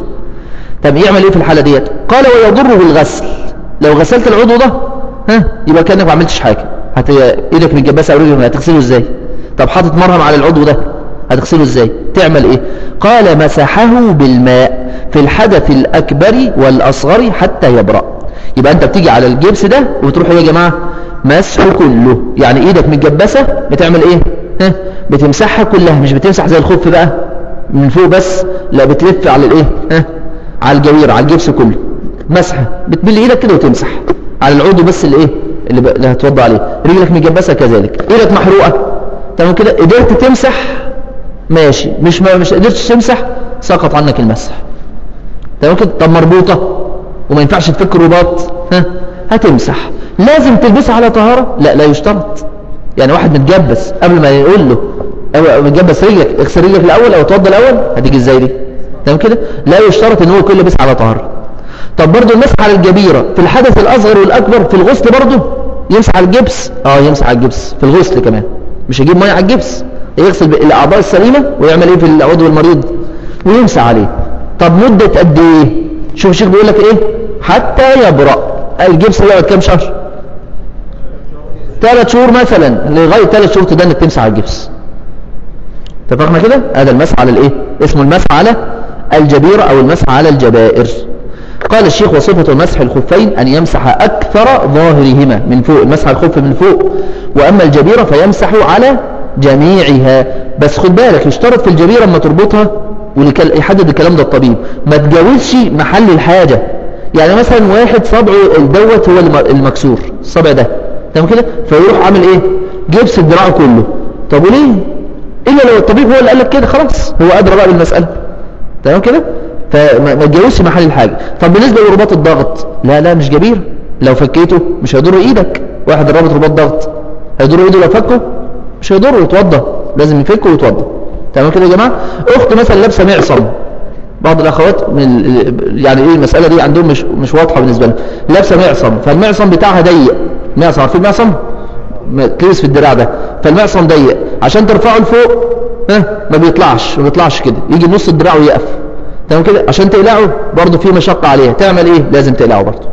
طب يعمل ايه في الحالة ديت قال ويضره الغسل لو غسلت العضو ده ها يبقى كأنك ما عملتش حاجة هت... ايدك متجبسه او رجلك هتغسله ازاي طب حاطط مرهم على العضو ده هتغسله ازاي تعمل ايه قال مسحه بالماء في الحدث الاكبر والاصغر حتى يبرأ يبقى انت بتيجي على الجبس ده وتروح ايه يا جماعه مسحه كله يعني ايدك متجبسه بتعمل ايه ها بتمسحها كلها مش بتمسح زي الخف بقى من فوق بس لا بتلف على الايه ها على الجوير على الجبس كله مسحه بتملي ايدك كده وتمسح على العضو بس اللي ايه اللي, ب... اللي هتوضى عليه رجلك متجبسه كذلك ايدك محروقه تمام كده قدرت تمسح ماشي مش ما مش قدرتش تمسح سقط عنك المسح تمام كده طب مربوطه وما ينفعش تفك الرباط ها هتمسح لازم تلبسها على طهارة لا لا يشترط يعني واحد متجبس قبل ما يقول له أو متجبس رجلك اغسل رجلك الاول او اتوضى الاول هتيجي ازاي دي تمام كده لا يشترط ان هو يكون لابس على طهارة طب برضه المسح على الجبيرة في الحدث الاصغر والاكبر في الغسل برضه يمسح على الجبس اه يمسح على الجبس في الغسل كمان مش يجيب ميه على الجبس يغسل الاعضاء السليمه ويعمل ايه في العضو المريض ويمسح عليه طب مده قد ايه شوف الشيخ بيقول لك ايه حتى يبرأ الجبس يقعد كام شهر ثلاث شهور مثلا لغايه ثلاث شهور تدنك تمسح على الجبس اتفقنا كده هذا المسح على الايه اسمه المسح على الجبيرة او المسح على الجبائر قال الشيخ وصفة مسح الخفين أن يمسح أكثر ظاهرهما من فوق مسح الخف من فوق وأما الجبيرة فيمسح على جميعها بس خد بالك يشترط في الجبيرة اما تربطها ويحدد الكلام ده الطبيب ما تجاوزش محل الحاجة يعني مثلا واحد صبعه دوت هو الم- المكسور الصبع ده تمام كده فيروح عامل ايه جبس الدراع كله طب وليه الا لو الطبيب هو اللي قال لك كده خلاص هو ادرى بقى بالمسألة تمام كده فما ما تجاوزش محل الحاجة طب بالنسبة لرباط الضغط لا لا مش جبير لو فكيته مش هيضر ايدك واحد رابط رباط ضغط هيضر ايده لو فكه مش هيضره يتوضى لازم يفكه ويتوضى تمام كده يا جماعة اخت مثلا لابسه معصم بعض الاخوات من ال- يعني ايه المسألة دي عندهم مش مش واضحة بالنسبة لهم لابسه معصم فالمعصم بتاعها ضيق معصم عارفين المعصم ما- تلبس في الدراع ده فالمعصم ضيق عشان ترفعه لفوق ها ما بيطلعش ما بيطلعش كده يجي نص الدراع ويقف تمام كده عشان تقلعه برضه في مشقة عليها تعمل ايه لازم تقلعه برضه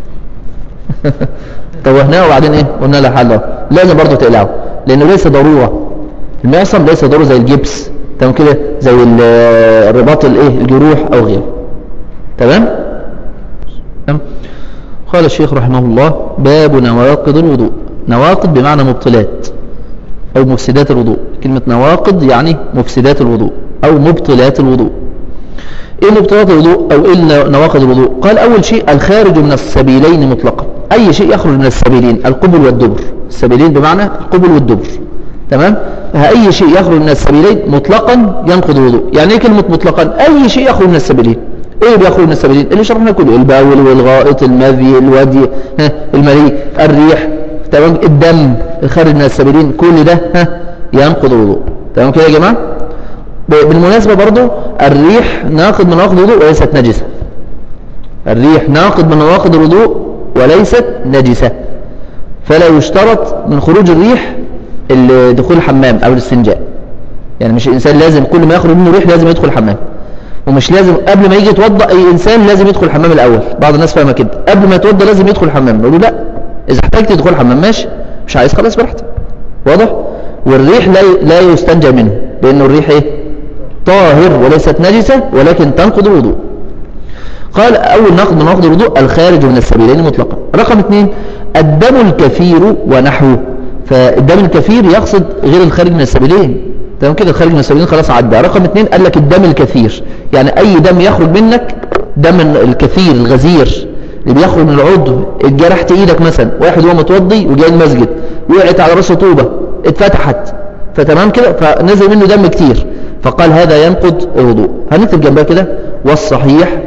توهناه وبعدين ايه قلنا له حل أهو. لازم برضه تقلعه لانه ليس ضرورة المعصم ليس ضرورة زي الجبس تمام كده زي ال- الرباط الايه الجروح او غيره تمام تمام قال الشيخ رحمه الله باب نواقض الوضوء نواقض بمعنى مبطلات أو مفسدات الوضوء كلمة نواقض يعني مفسدات الوضوء أو مبطلات الوضوء إيه مبطلات الوضوء أو إيه نواقض الوضوء قال أول شيء الخارج من السبيلين مطلقا أي شيء يخرج من السبيلين القبل والدبر السبيلين بمعنى القبل والدبر تمام أي شيء يخرج من السبيلين مطلقا ينقض الوضوء يعني إيه كلمة مطلقا أي شيء يخرج من السبيلين ايه بيخرج من السبيلين اللي شرحنا كله البول والغائط المذي الودي ها المريء الريح تمام الدم الخارج من السبيلين كل ده ها ينقض الوضوء تمام كده يا جماعه ب- بالمناسبه برضو الريح ناقض من نواقض الوضوء وليست نجسه الريح ناقض من نواقض الوضوء وليست نجسه فلا يشترط من خروج الريح ال- دخول الحمام او الاستنجاء يعني مش الانسان لازم كل ما يخرج منه ريح لازم يدخل الحمام ومش لازم قبل ما يجي يتوضا اي انسان لازم يدخل الحمام الاول بعض الناس فاهمه كده قبل ما يتوضا لازم يدخل الحمام نقول له لا اذا احتجت تدخل الحمام ماشي مش عايز خلاص براحتك واضح والريح لا لا يستنجى منه لانه الريح ايه طاهر وليست نجسه ولكن تنقض الوضوء قال اول نقض من نقض الوضوء الخارج من السبيلين مطلقا رقم اثنين الدم الكثير ونحوه فالدم الكثير يقصد غير الخارج من السبيلين تمام كده الخارج من السبيلين خلاص عدى رقم اثنين قال لك الدم الكثير يعني اي دم يخرج منك دم الكثير الغزير اللي بيخرج من العضو اتجرحت ايدك مثلا واحد هو متوضي وجاي المسجد وقعت على راسه طوبه اتفتحت فتمام كده فنزل منه دم كتير فقال هذا ينقض الوضوء هنكتب جنبها كده والصحيح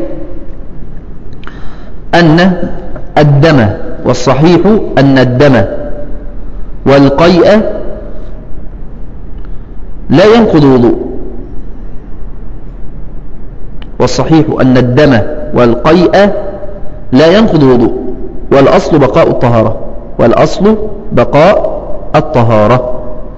أن الدم والصحيح أن الدم والقيء لا ينقض الوضوء والصحيح أن الدم والقيء لا ينقض الوضوء والأصل بقاء الطهارة والأصل بقاء الطهارة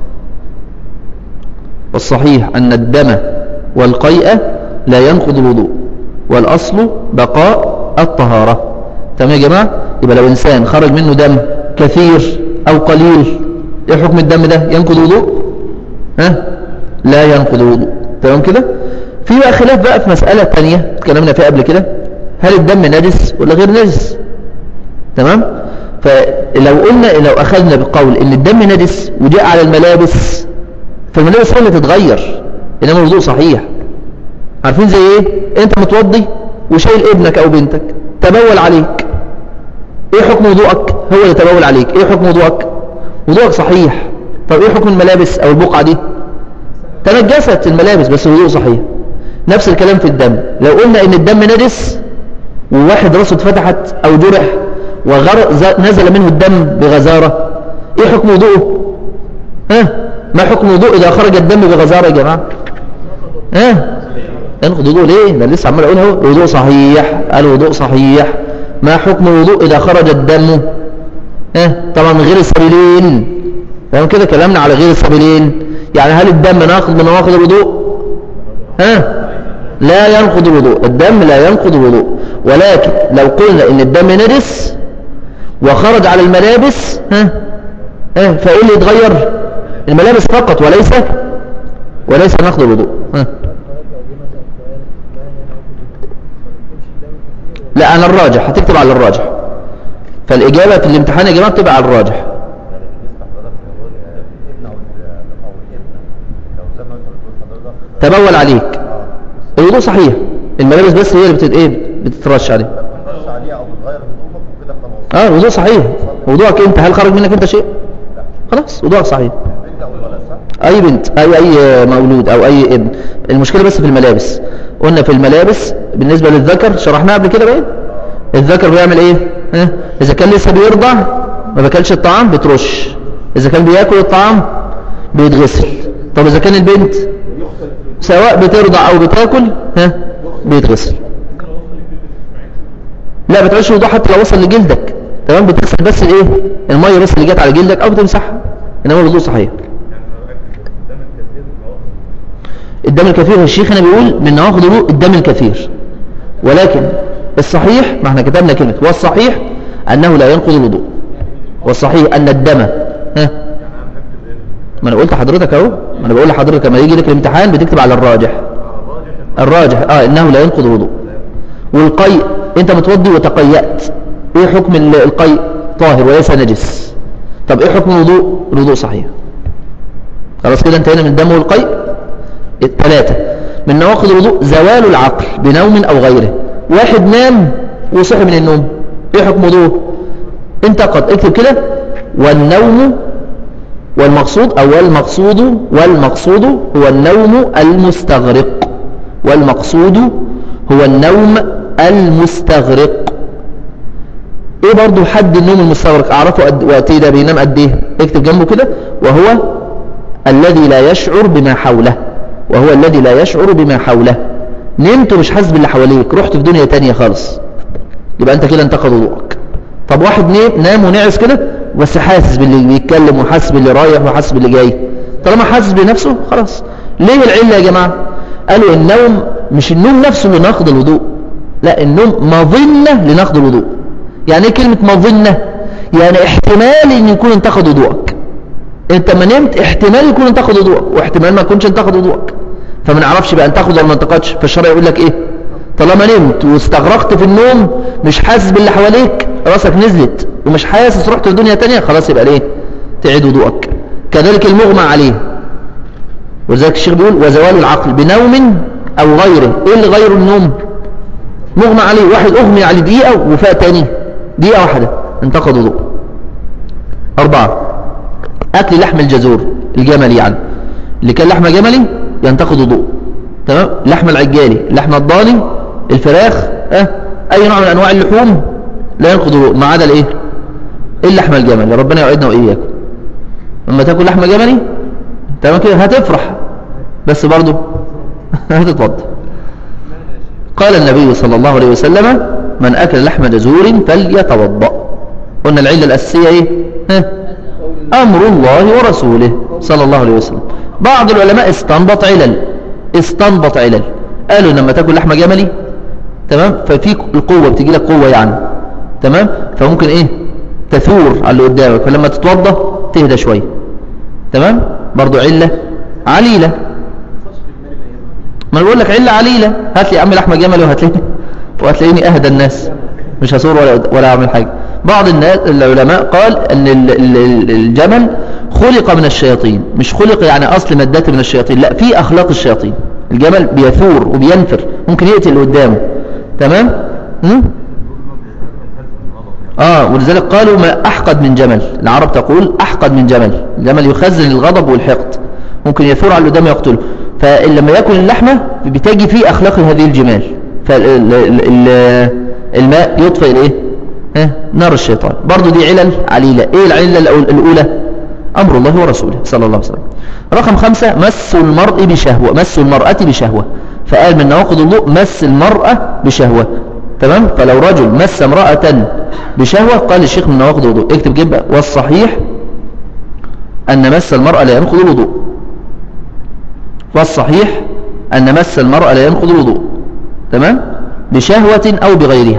والصحيح أن الدم والقيء لا ينقض الوضوء والأصل بقاء الطهارة تمام يا جماعة يبقى لو إنسان خرج منه دم كثير أو قليل إيه حكم الدم ده ينقض الوضوء ها لا ينقض الوضوء تمام كده في بقى خلاف بقى في مسألة تانية اتكلمنا فيها قبل كده هل الدم نجس ولا غير نجس تمام فلو قلنا لو أخذنا بقول إن الدم نجس وجاء على الملابس فالملابس هي اللي تتغير إنما الوضوء صحيح عارفين زي إيه أنت متوضي وشايل ابنك أو بنتك تبول عليك إيه حكم وضوءك هو اللي تبول عليك إيه حكم وضوءك وضوءك صحيح طب إيه حكم الملابس أو البقعة دي تنجست الملابس بس الوضوء صحيح نفس الكلام في الدم لو قلنا ان الدم نجس وواحد راسه اتفتحت او جرح ونزل منه الدم بغزارة ايه حكم وضوءه ها ما حكم وضوء اذا خرج الدم بغزارة يا جماعة ها ينقض وضوء ليه ده لسه عمال اقول اهو الوضوء صحيح الوضوء صحيح ما حكم الوضوء اذا خرج الدم ها طبعا من غير السبيلين تمام كده كلامنا على غير السبيلين يعني هل الدم ناقض من نواقض الوضوء ها لا ينقض الوضوء الدم لا ينقض الوضوء ولكن لو قلنا ان الدم نجس وخرج على الملابس ها ها فايه اللي يتغير الملابس فقط وليس وليس نقض الوضوء ها لا على الراجح هتكتب على الراجح فالإجابة في الامتحان يا جماعة بتبقى على الراجح تبول عليك الوضوء صحيح الملابس بس هي اللي بتت... ايه بتترش عليه بترش عليه او بتغير هدومك وكده خلاص اه الوضوء صحيح وضوءك انت هل خرج منك انت شيء خلاص وضوءك صحيح البنت او الولد صح؟ اي بنت اي اي مولود او اي ابن المشكله بس في الملابس قلنا في الملابس بالنسبة للذكر شرحناها قبل كده بقى الذكر بيعمل ايه ها؟ اذا كان لسه بيرضع ما بياكلش الطعام بترش اذا كان بياكل الطعام بيتغسل طب اذا كان البنت سواء بترضع او بتاكل ها بيتغسل لا بتعيش الوضوء حتى لو وصل لجلدك تمام بتغسل بس الايه الميه بس اللي جت على جلدك او بتمسحها انما الوضوء صحيح الدم الكثير الشيخ هنا بيقول من نواقض الوضوء الدم الكثير ولكن الصحيح ما احنا كتبنا كلمة والصحيح أنه لا ينقض الوضوء والصحيح أن الدم ها ما أنا قلت لحضرتك أهو ما أنا بقول لحضرتك لما يجي لك الامتحان بتكتب على الراجح الراجح اه انه لا ينقض الوضوء والقيء انت متوضي وتقيأت ايه حكم ال- القيء طاهر وليس نجس طب ايه حكم الوضوء الوضوء صحيح خلاص كده انتهينا من الدم والقيء الثلاثة من نواقض الوضوء زوال العقل بنوم او غيره واحد نام وصحي من النوم ايه حكم وضوءه انتقد اكتب كده والنوم والمقصود او المقصود والمقصود هو النوم المستغرق والمقصود هو النوم المستغرق ايه برضو حد النوم المستغرق اعرفه قد وقت ايه ده بينام قد ايه اكتب جنبه كده وهو الذي لا يشعر بما حوله وهو الذي لا يشعر بما حوله نمت ومش حاسس باللي حواليك رحت في دنيا تانية خالص يبقى انت كده انتقد وضوءك طب واحد نام, نام ونعس كده بس حاسس باللي بيتكلم وحاسس باللي رايح وحاسس باللي جاي طالما حاسس بنفسه خلاص ليه العلة يا جماعة قالوا النوم مش النوم نفسه اللي ناخد الوضوء لا النوم مظنة لناخد الوضوء يعني ايه كلمة مظنة يعني احتمال ان يكون انتقد وضوءك انت ما نمت احتمال يكون انتقد وضوءك واحتمال ما يكونش انتقد وضوءك فما نعرفش بقى انتقد ولا ما انتقدش فالشرع يقول لك ايه طالما نمت واستغرقت في النوم مش حاسس باللي حواليك راسك نزلت ومش حاسس رحت في دنيا تانية خلاص يبقى ليه تعيد وضوءك كذلك المغمى عليه ولذلك الشيخ بيقول وزوال العقل بنوم او غيره ايه اللي غير النوم مغمى عليه واحد اغمي عليه دقيقة وفاء تاني دقيقة واحدة انتقد وضوء اربعة اكل لحم الجزور الجملي يعني اللي كان لحمة جملي ينتقد وضوء تمام لحم العجالي لحم الضاني الفراخ اه اي نوع من انواع اللحوم لا ينقض الوضوء ما عدا الايه اللحم الجملي ربنا يعيدنا واياكم لما تاكل لحمه جملي تمام كده هتفرح بس برضه هتتوضا قال النبي صلى الله عليه وسلم من اكل لحم جزور فليتوضا قلنا العله الاساسيه ايه ها امر الله ورسوله صلى الله عليه وسلم بعض العلماء استنبط علل استنبط علل قالوا لما تاكل لحمه جملي تمام ففي القوه بتجي لك قوه يعني تمام فممكن ايه تثور على اللي قدامك فلما تتوضا تهدى شويه تمام برضو عله عليله ما انا بقول لك عله عليله هات لي يا عم لحمه جملي وهتلاقيني وهتلاقيني اهدى الناس مش هصور ولا ولا اعمل حاجه بعض الناس العلماء قال ان ال- ال- الجمل خلق من الشياطين مش خلق يعني اصل مادته من الشياطين لا في اخلاق الشياطين الجمل بيثور وبينفر ممكن يقتل اللي قدامه تمام م? اه ولذلك قالوا ما احقد من جمل العرب تقول احقد من جمل الجمل يخزن الغضب والحقد ممكن يثور على اللي قدامه يقتله فلما ياكل اللحمه بتجي فيه اخلاق هذه الجمال فالماء يطفئ الايه ها نار الشيطان برضو دي علل عليلة ايه العلة الأول- الاولى امر الله ورسوله صلى الله عليه وسلم رقم خمسة مس المرء بشهوة مس المرأة بشهوة فقال من نواقض الوضوء مس المرأة بشهوة تمام فلو رجل مس امرأة بشهوة قال الشيخ من نواقض الوضوء اكتب جنب والصحيح ان مس المرأة لا ينقض الوضوء والصحيح ان مس المرأة لا ينقض الوضوء تمام بشهوة او بغيرها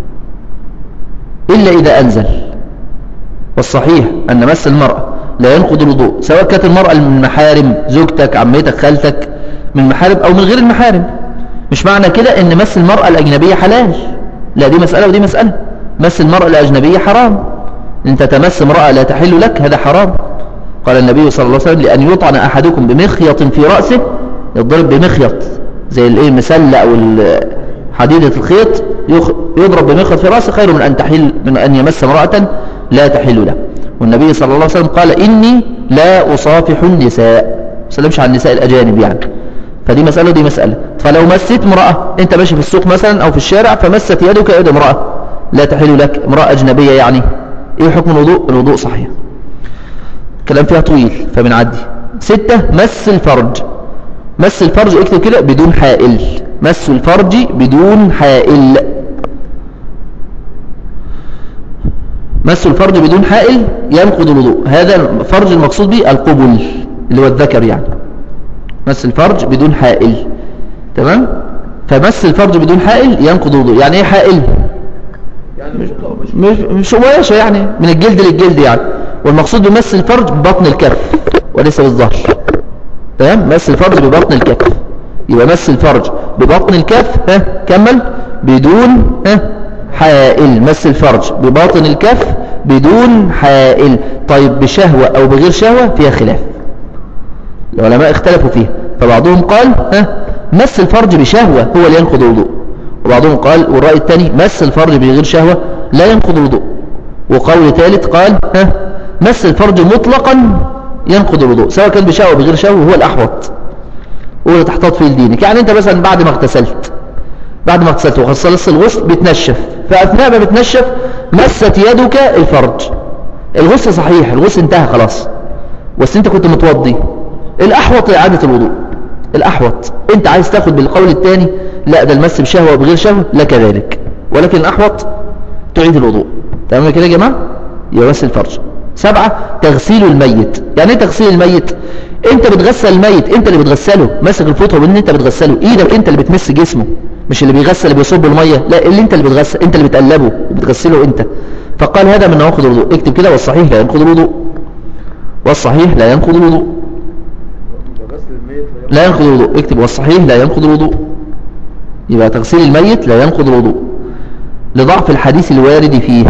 إلا إذا أنزل والصحيح أن مس المرأة لا ينقض الوضوء سواء كانت المرأة من المحارم زوجتك عمتك خالتك من المحارم أو من غير المحارم مش معنى كده أن مس المرأة الأجنبية حلال لا دي مسألة ودي مسألة مس المرأة الأجنبية حرام إن تتمس امرأة لا تحل لك هذا حرام قال النبي صلى الله عليه وسلم لأن يطعن أحدكم بمخيط في رأسه يضرب بمخيط زي الايه المسلة أو ال- حديدة الخيط يخ- يضرب بمخيط في رأسه خير من أن تحل من أن يمس امرأة لا تحل له والنبي صلى الله عليه وسلم قال إني لا أصافح النساء ما سلمش على النساء الأجانب يعني فدي مسألة ودي مسألة فلو مسيت امرأة انت ماشي في السوق مثلا او في الشارع فمست يدك يد امرأة لا تحل لك امرأة اجنبية يعني ايه حكم الوضوء الوضوء صحيح كلام فيها طويل فبنعدي ستة مس الفرج مس الفرج اكتب كده بدون حائل مس الفرج بدون حائل مس الفرج بدون حائل ينقض الوضوء هذا الفرج المقصود به القبل اللي هو الذكر يعني مس الفرج بدون حائل تمام فمس الفرج بدون حائل ينقض الوضوء يعني ايه حائل يعني مش أو مش مش مش قماشه يعني من الجلد للجلد يعني والمقصود بمس الفرج ببطن الكف وليس بالظهر تمام مس الفرج ببطن الكف يبقى مس الفرج ببطن الكف ها كمل بدون ها حائل مس الفرج بباطن الكف بدون حائل طيب بشهوة او بغير شهوة فيها خلاف العلماء اختلفوا فيها فبعضهم قال ها مس الفرج بشهوة هو اللي ينقض الوضوء وبعضهم قال والرأي الثاني مس الفرج بغير شهوة لا ينقض الوضوء وقول ثالث قال ها مس الفرج مطلقا ينقض الوضوء سواء كان بشهوة بغير شهوة هو الأحوط هو اللي تحتاط فيه لدينك يعني انت مثلا بعد ما اغتسلت بعد ما اغتسلت وخلصت الغسل بتنشف فأثناء ما بتنشف مست يدك الفرج الغسل صحيح الغسل انتهى خلاص بس انت كنت متوضي الأحوط إعادة الوضوء الأحوط انت عايز تاخد بالقول الثاني لا ده المس بشهوة وبغير شهوة لا كذلك ولكن الأحوط تعيد الوضوء تمام كده يا جماعة يبقى بس الفرج سبعة تغسيل الميت يعني ايه تغسيل الميت انت بتغسل الميت انت اللي بتغسله ماسك الفطره وان انت بتغسله ايدك انت اللي بتمس جسمه مش اللي بيغسل اللي بيصب الميه لا اللي انت اللي بتغسل انت اللي بتقلبه وبتغسله انت فقال هذا من نواقض الوضوء اكتب كده والصحيح لا ينقض الوضوء والصحيح لا ينقض الوضوء يبقى غسل الميت لا ينقض الوضوء اكتب والصحيح لا ينقض الوضوء يبقى تغسيل الميت لا ينقض الوضوء لضعف الحديث الوارد فيه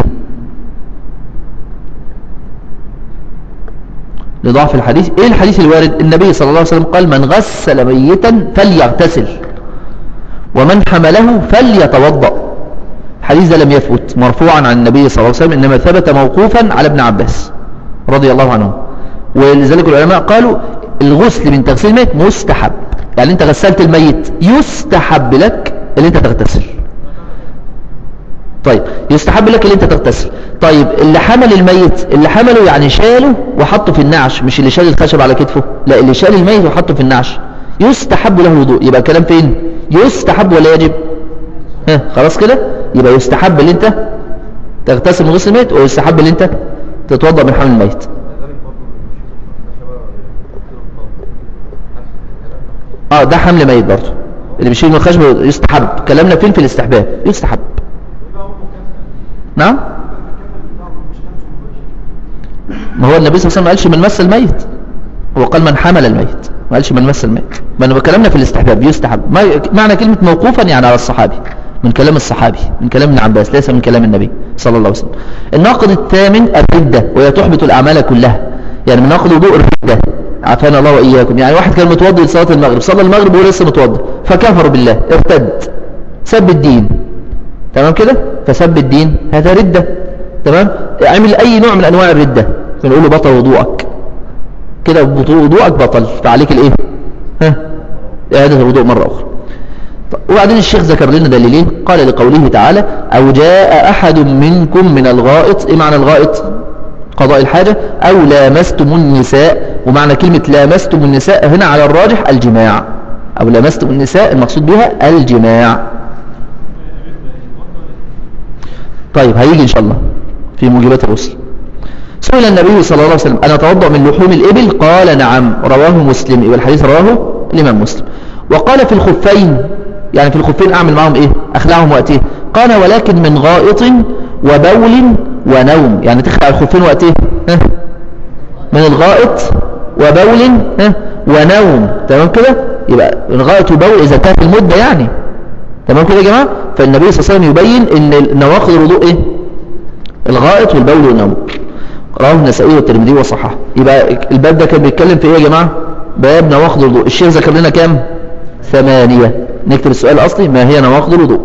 لضعف الحديث ايه الحديث الوارد النبي صلى الله عليه وسلم قال من غسل ميتا فليغتسل ومن حمله فليتوضأ الحديث ده لم يثبت مرفوعا عن النبي صلى الله عليه وسلم انما ثبت موقوفا على ابن عباس رضي الله عنه ولذلك العلماء قالوا الغسل من تغسيل الميت مستحب يعني انت غسلت الميت يستحب لك ان انت تغتسل طيب يستحب لك ان انت تغتسل طيب اللي حمل الميت اللي حمله يعني شاله وحطه في النعش مش اللي شال الخشب على كتفه لا اللي شال الميت وحطه في النعش يستحب له الوضوء يبقى الكلام فين يستحب ولا يجب ها خلاص كده يبقى يستحب ان انت تغتسل من غسل الميت ويستحب ان انت تتوضا من حمل الميت اه ده حمل ميت برضه اللي بيشيل من الخشب يستحب كلامنا فين في الاستحباب يستحب نعم ما هو النبي صلى الله عليه وسلم ما قالش من مس الميت هو قال من حمل الميت ما قالش من مس الميت ما انا بكلمنا في الاستحباب يستحب ما معنى كلمة موقوفا يعني على الصحابي من كلام الصحابي من كلام ابن عباس ليس من كلام النبي صلى الله عليه وسلم الناقض الثامن الردة وهي تحبط الأعمال كلها يعني من ناقض وضوء الردة عافانا الله وإياكم يعني واحد كان متوضي لصلاة المغرب صلى المغرب وهو لسه متوضي فكفر بالله ارتد سب الدين تمام كده فسب الدين هذا ردة تمام اعمل أي نوع من أنواع الردة بنقول له بطل وضوءك كده وضوءك بطل فعليك الايه ها إعادة الوضوء مرة أخرى طيب، وبعدين الشيخ ذكر لنا دليلين قال لقوله تعالى أو جاء أحد منكم من الغائط إيه معنى الغائط قضاء الحاجة أو لامستم النساء ومعنى كلمة لامستم النساء هنا على الراجح الجماع أو لامستم النساء المقصود بها الجماع طيب هيجي إن شاء الله في موجبات الغسل سئل النبي صلى الله عليه وسلم أنا أتوضأ من لحوم الإبل قال نعم رواه مسلم يبقى الحديث رواه الإمام مسلم وقال في الخفين يعني في الخفين أعمل معهم إيه أخلعهم وقتيه قال ولكن من غائط وبول ونوم يعني تخلع الخفين وقتيه ها؟ من الغائط وبول ها؟ ونوم تمام كده يبقى من غائط وبول إذا انتهت المدة يعني تمام كده يا جماعة فالنبي صلى الله عليه وسلم يبين ان نواقض الوضوء ايه الغائط والبول والنوم رواه النسائي والترمذي وصححه يبقى الباب ده كان بيتكلم في ايه يا جماعه باب نواقض الوضوء الشيخ ذكر لنا كام ثمانية نكتب السؤال الاصلي ما هي نواقض الوضوء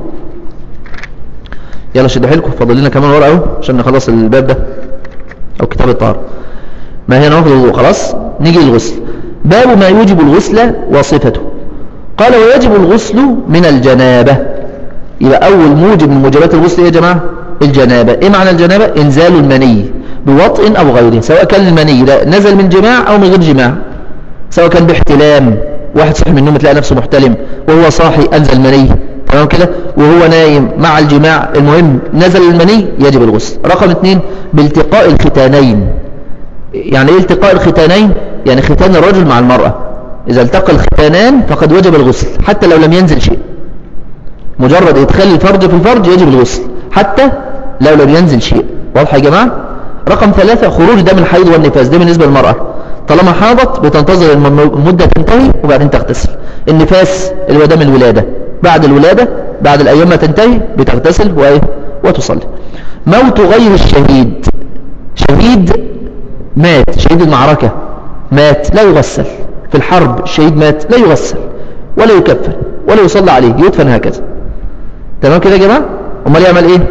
يلا شد حيلكم فاضل لنا كمان ورقه اهو عشان نخلص الباب ده او كتاب الطهاره ما هي نواقض الوضوء خلاص نيجي للغسل باب ما يوجب الغسل وصفته قال ويجب الغسل من الجنابة يبقى أول موجب من موجبات الغسل إيه يا جماعة الجنابة إيه معنى الجنابة إنزال المني بوطء أو غيره سواء كان المني ده نزل من جماع أو من غير جماع سواء كان باحتلام واحد صحي من النوم تلاقي نفسه محتلم وهو صاحي أنزل مني تمام كده وهو نايم مع الجماع المهم نزل المني يجب الغسل رقم اثنين بالتقاء الختانين يعني ايه التقاء الختانين يعني ختان الرجل مع المرأة إذا التقى الختانان فقد وجب الغسل حتى لو لم ينزل شيء مجرد إدخال الفرج في الفرج يجب الغسل حتى لو لم ينزل شيء واضح يا جماعة رقم ثلاثة خروج دم الحيض والنفاس ده بالنسبة للمرأة طالما حاضت بتنتظر المدة تنتهي وبعدين تغتسل النفاس اللي هو دم الولادة بعد الولادة بعد الأيام ما تنتهي بتغتسل وإيه وتصلي موت غير الشهيد شهيد مات شهيد المعركة مات لا يغسل في الحرب الشهيد مات لا يغسل ولا يكفن ولا يصلى عليه يدفن هكذا تمام كده يا جماعة امال يعمل ايه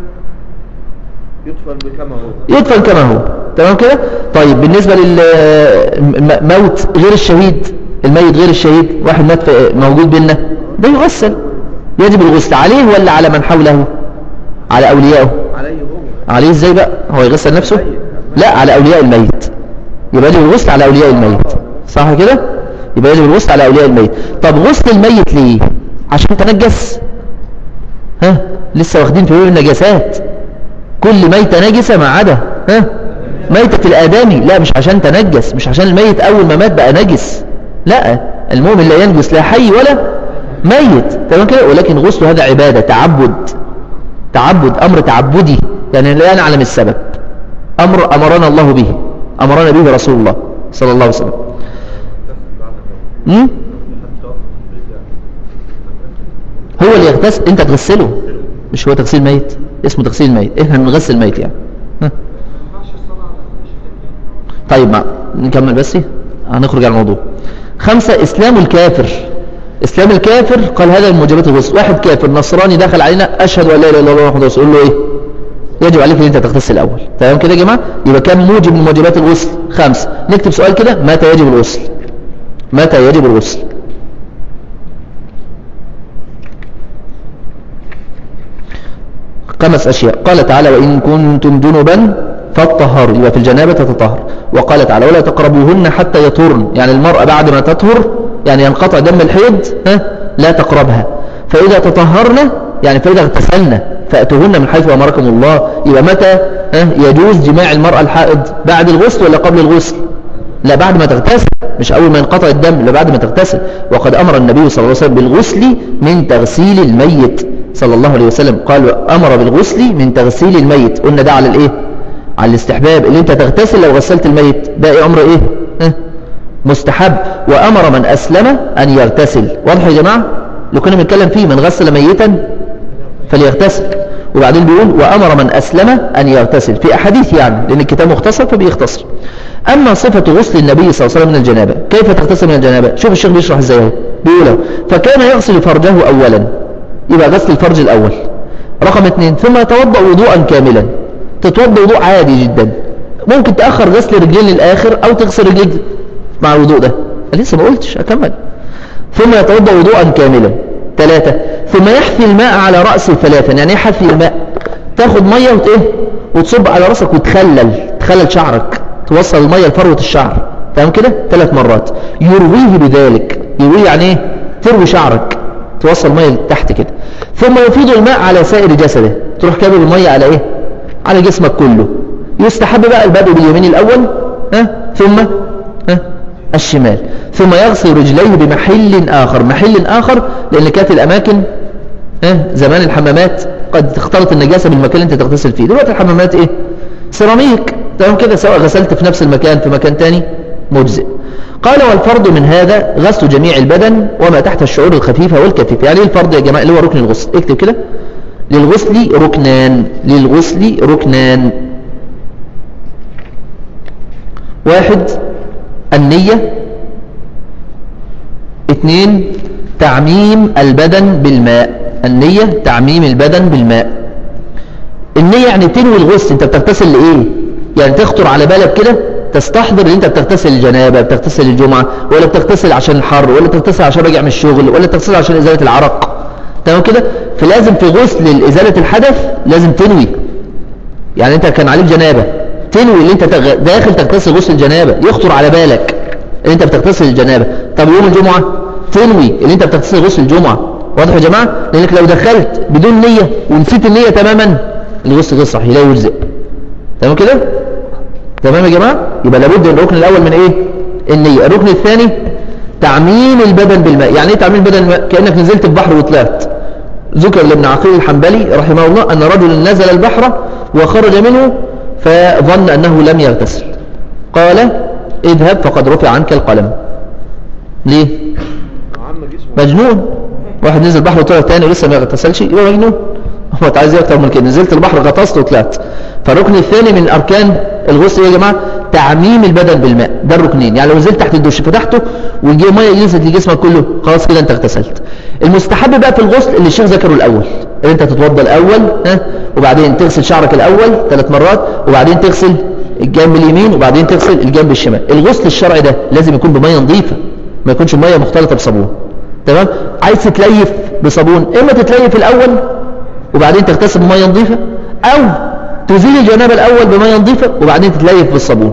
يدفن بكما هو يدفن كما هو تمام كده طيب بالنسبة للموت غير الشهيد الميت غير الشهيد واحد مات في- موجود بيننا ده يغسل يجب الغسل عليه ولا على من حوله على أوليائه عليه هو عليه ازاي بقى هو يغسل نفسه لا على أولياء الميت يبقى يجب الغسل على أولياء الميت صح كده يبقى يجب الغسل على أولياء الميت طب غسل الميت ليه عشان تنجس ها لسه واخدين في باب النجاسات كل ميتة نجسة ما عدا ها ميتة الآدمي لا مش عشان تنجس مش عشان الميت أول ما مات بقى نجس لا المؤمن لا ينجس لا حي ولا ميت تمام كده ولكن غسل هذا عبادة تعبد تعبد أمر تعبدي يعني لا نعلم السبب أمر أمرنا الله به أمرنا به رسول الله صلى الله عليه وسلم مم؟ هو اللي يغتسل انت تغسله مش هو تغسيل ميت اسمه تغسيل ميت احنا بنغسل ميت يعني ها؟ طيب ما نكمل بس هنخرج عن الموضوع خمسة اسلام الكافر اسلام الكافر قال هذا من موجبات الغسل واحد كافر نصراني دخل علينا اشهد ان لا اله الا الله محمد رسول الله يقول له ايه يجب عليك ان انت تغتسل الاول تمام كده يا جماعه يبقى كم موجب من موجبات الغسل خمسة نكتب سؤال كده متى يجب الغسل متى يجب الغسل خمس أشياء قال تعالى وإن كنتم جنبا فاطهروا يبقى في الجنابة تتطهر وقال تعالى ولا تقربوهن حتى يطهرن يعني المرأة بعد ما تطهر يعني ينقطع دم الحيض ها لا تقربها فإذا تطهرن يعني فإذا اغتسلن فأتوهن من حيث أمركم الله يبقى متى ها يجوز جماع المرأة الحائض بعد الغسل ولا قبل الغسل لا بعد ما تغتسل مش أول ما ينقطع الدم لا بعد ما تغتسل وقد أمر النبي صلى الله عليه وسلم بالغسل من تغسيل الميت صلى الله عليه وسلم قال أمر بالغسل من تغسيل الميت قلنا ده على الإيه على الاستحباب اللي انت تغتسل لو غسلت الميت باقي أمر إيه ها؟ مستحب وأمر من أسلم أن يغتسل واضح يا جماعة لو كنا بنتكلم فيه من غسل ميتا فليغتسل وبعدين بيقول وأمر من أسلم أن يغتسل في أحاديث يعني لأن الكتاب مختصر فبيختصر أما صفة غسل النبي صلى الله عليه وسلم من الجنابة كيف تغتسل من الجنابة شوف الشيخ بيشرح ازاي اهو بيقول فكان يغسل فرجه أولا يبقى غسل الفرج الأول رقم اثنين ثم يتوضأ وضوءا كاملا تتوضأ وضوء عادي جدا ممكن تأخر غسل رجلين للآخر أو تغسل رجليك مع الوضوء ده لسه ما قلتش أكمل ثم يتوضأ وضوءا كاملا ثلاثة ثم يحفي الماء على رأسه ثلاثا يعني ايه حفي الماء تاخد مية وت ايه وتصب على رأسك وتخلل تخلل شعرك توصل المية لفروة الشعر تمام كده ثلاث مرات يرويه بذلك يرويه يعني ايه تروي شعرك توصل مية تحت كده ثم يفيض الماء على سائر جسده تروح كابل المية على ايه على جسمك كله يستحب بقى البدء باليمين الاول ها ثم ها الشمال ثم يغسل رجليه بمحل آخر محل آخر لأن كانت الأماكن ها زمان الحمامات قد تختلط النجاسة بالمكان اللي انت تغتسل فيه دلوقتي الحمامات ايه سيراميك تمام كده سواء غسلت في نفس المكان في مكان تاني مجزئ قال والفرض من هذا غسل جميع البدن وما تحت الشعور الخفيفة والكثيفة يعني ايه الفرض يا جماعة اللي هو ركن الغسل اكتب كده للغسل ركنان للغسل ركنان واحد النية اثنين تعميم البدن بالماء النية تعميم البدن بالماء النية يعني تنوي الغسل انت بتغتسل لإيه يعني تخطر على بالك كده تستحضر ان انت بتغتسل الجنابة بتغتسل الجمعة ولا بتغتسل عشان الحر ولا بتغتسل عشان راجع من الشغل ولا بتغتسل عشان ازالة العرق تمام كده فلازم في غسل ازالة الحدث لازم تنوي يعني انت كان عليك جنابة تنوي ان انت تغ- داخل تغتسل غسل الجنابة يخطر على بالك ان انت بتغتسل الجنابة طب يوم الجمعة تنوي ان انت بتغتسل غسل الجمعة واضح يا جماعة لانك لو دخلت بدون نية ونسيت النية تماما الغسل غير صحيح لا يجزئ تمام كده تمام يا جماعة يبقى لابد من الركن الاول من ايه النية الركن الثاني تعميم البدن بالماء يعني ايه تعميم البدن بالماء كأنك نزلت البحر وطلعت ذكر لابن عقيل الحنبلي رحمه الله أن رجل نزل البحر وخرج منه فظن أنه لم يغتسل قال اذهب فقد رفع عنك القلم ليه عم جسمه مجنون واحد نزل البحر وطلع تاني ولسه ما اغتسلش يبقى مجنون هو انت عايز ايه اكتر من كده نزلت البحر غطست وطلعت فالركن الثاني من اركان الغسل يا جماعه تعميم البدن بالماء ده الركنين يعني لو نزلت تحت الدش فتحته وجي ميه نزلت لجسمك كله خلاص كده انت اغتسلت المستحب بقى في الغسل اللي الشيخ ذكره الاول ان انت تتوضا الاول ها وبعدين تغسل شعرك الاول ثلاث مرات وبعدين تغسل الجنب اليمين وبعدين تغسل الجنب الشمال الغسل الشرعي ده لازم يكون بميه نظيفه ما يكونش ميه مختلطه بصابون تمام عايز تتليف بصابون اما تتليف الاول وبعدين تغتسل بميه نظيفه او تزيل الجنابه الاول بميه نظيفه وبعدين تتليف بالصابون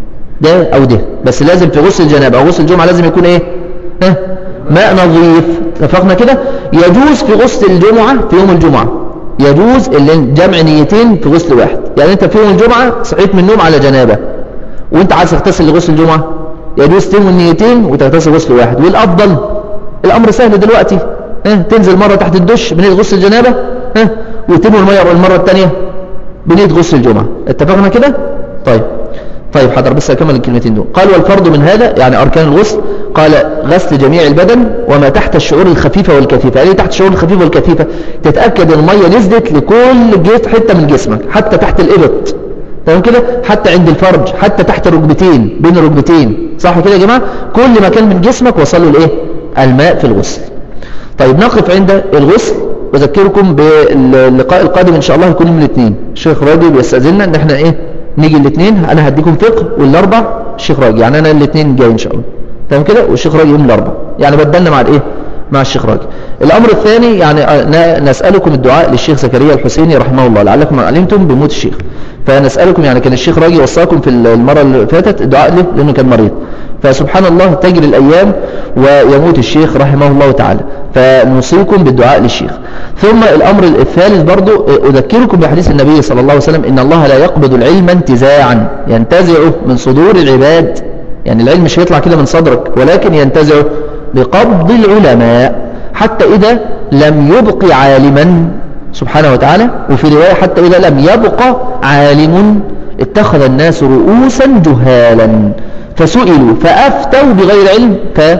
ده او ده بس لازم في غسل الجنابه او غسل الجمعه لازم يكون ايه ها ماء نظيف اتفقنا كده يجوز في غسل الجمعه في يوم الجمعه يجوز اللي جمع نيتين في غسل واحد يعني انت في يوم الجمعه صحيت من النوم على جنابه وانت عايز تغتسل لغسل الجمعه يجوز تنوي النيتين وتغتسل غسل واحد والافضل الامر سهل دلوقتي ها تنزل مره تحت الدش بنيه غسل الجنابه ها وتنوي الميه المره الثانيه بنيه غسل الجمعه اتفقنا كده طيب طيب حضر بس اكمل الكلمتين دول قال والفرض من هذا يعني اركان الغسل قال غسل جميع البدن وما تحت الشعور الخفيفه والكثيفه يعني إيه تحت الشعور الخفيفه والكثيفه تتاكد ان الميه نزلت لكل جيت حته من جسمك حتى تحت الابط تمام كده حتى عند الفرج حتى تحت الركبتين بين الركبتين صح كده يا جماعه كل مكان من جسمك وصل له الايه الماء في الغسل طيب نقف عند الغسل واذكركم باللقاء القادم ان شاء الله يكون يوم الاثنين الشيخ راجي بيستاذننا ان احنا ايه نيجي الاثنين انا هديكم فقه والاربع الشيخ راجي يعني انا الاثنين جاي ان شاء الله تمام كده والشيخ راجي يوم الاربع يعني بدلنا مع الايه مع الشيخ راجي الامر الثاني يعني ن- نسالكم الدعاء للشيخ زكريا الحسيني رحمه الله لعلكم علمتم بموت الشيخ فنسالكم يعني كان الشيخ راجي وصاكم في المره اللي فاتت الدعاء له لانه كان مريض فسبحان الله تجري الايام ويموت الشيخ رحمه الله تعالى فنوصيكم بالدعاء للشيخ ثم الامر الثالث برضو اذكركم بحديث النبي صلى الله عليه وسلم ان الله لا يقبض العلم انتزاعا ينتزعه من صدور العباد يعني العلم مش هيطلع كده من صدرك ولكن ينتزعه بقبض العلماء حتى إذا لم يبق عالما سبحانه وتعالى وفي رواية حتى إذا لم يبق عالم اتخذ الناس رؤوسا جهالا فسئلوا فأفتوا بغير علم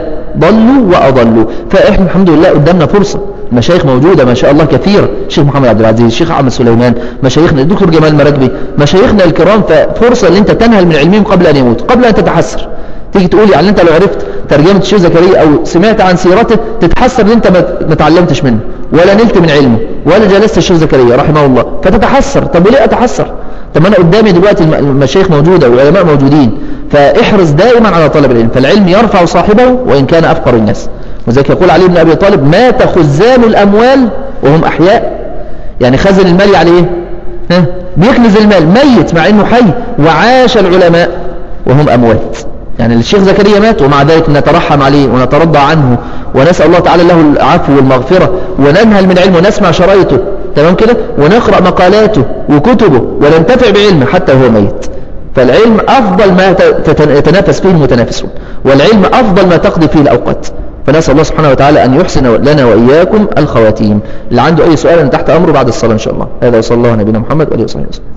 فضلوا وأضلوا فإحنا الحمد لله قدامنا فرصة المشايخ موجودة ما شاء الله كثير الشيخ محمد عبد العزيز الشيخ أحمد سليمان مشايخنا الدكتور جمال مراكبي مشايخنا الكرام ففرصة ان انت تنهل من علمهم قبل أن يموت قبل أن تتحسر تيجي تقول يعني انت لو عرفت ترجمة الشيخ زكريا او سمعت عن سيرته تتحسر ان انت ما ما اتعلمتش منه ولا نلت من علمه ولا جلست الشيخ زكريا رحمه الله فتتحسر طب وليه اتحسر طب ما انا قدامي دلوقتي الم- المشايخ موجودة والعلماء موجودين فاحرص دائما على طلب العلم فالعلم يرفع صاحبه وان كان افقر الناس وذلك يقول علي بن ابي طالب مات خزان الاموال وهم احياء يعني خزن المال يعني ايه ها بيكنز المال ميت مع انه حي وعاش العلماء وهم اموات يعني الشيخ زكريا مات ومع ذلك نترحم عليه ونترضى عنه ونسأل الله تعالى له العفو والمغفرة وننهل من علمه ونسمع شرايطه تمام كده ونقرأ مقالاته وكتبه وننتفع بعلمه حتى وهو ميت فالعلم أفضل ما تت- يتنافس فيه المتنافسون والعلم أفضل ما تقضي فيه الأوقات فنسأل الله سبحانه وتعالى أن يحسن لنا وإياكم الخواتيم اللي عنده أي سؤال أنا تحت أمره بعد الصلاة إن شاء الله هذا وصلى الله على نبينا محمد وآله وصحبه وسلم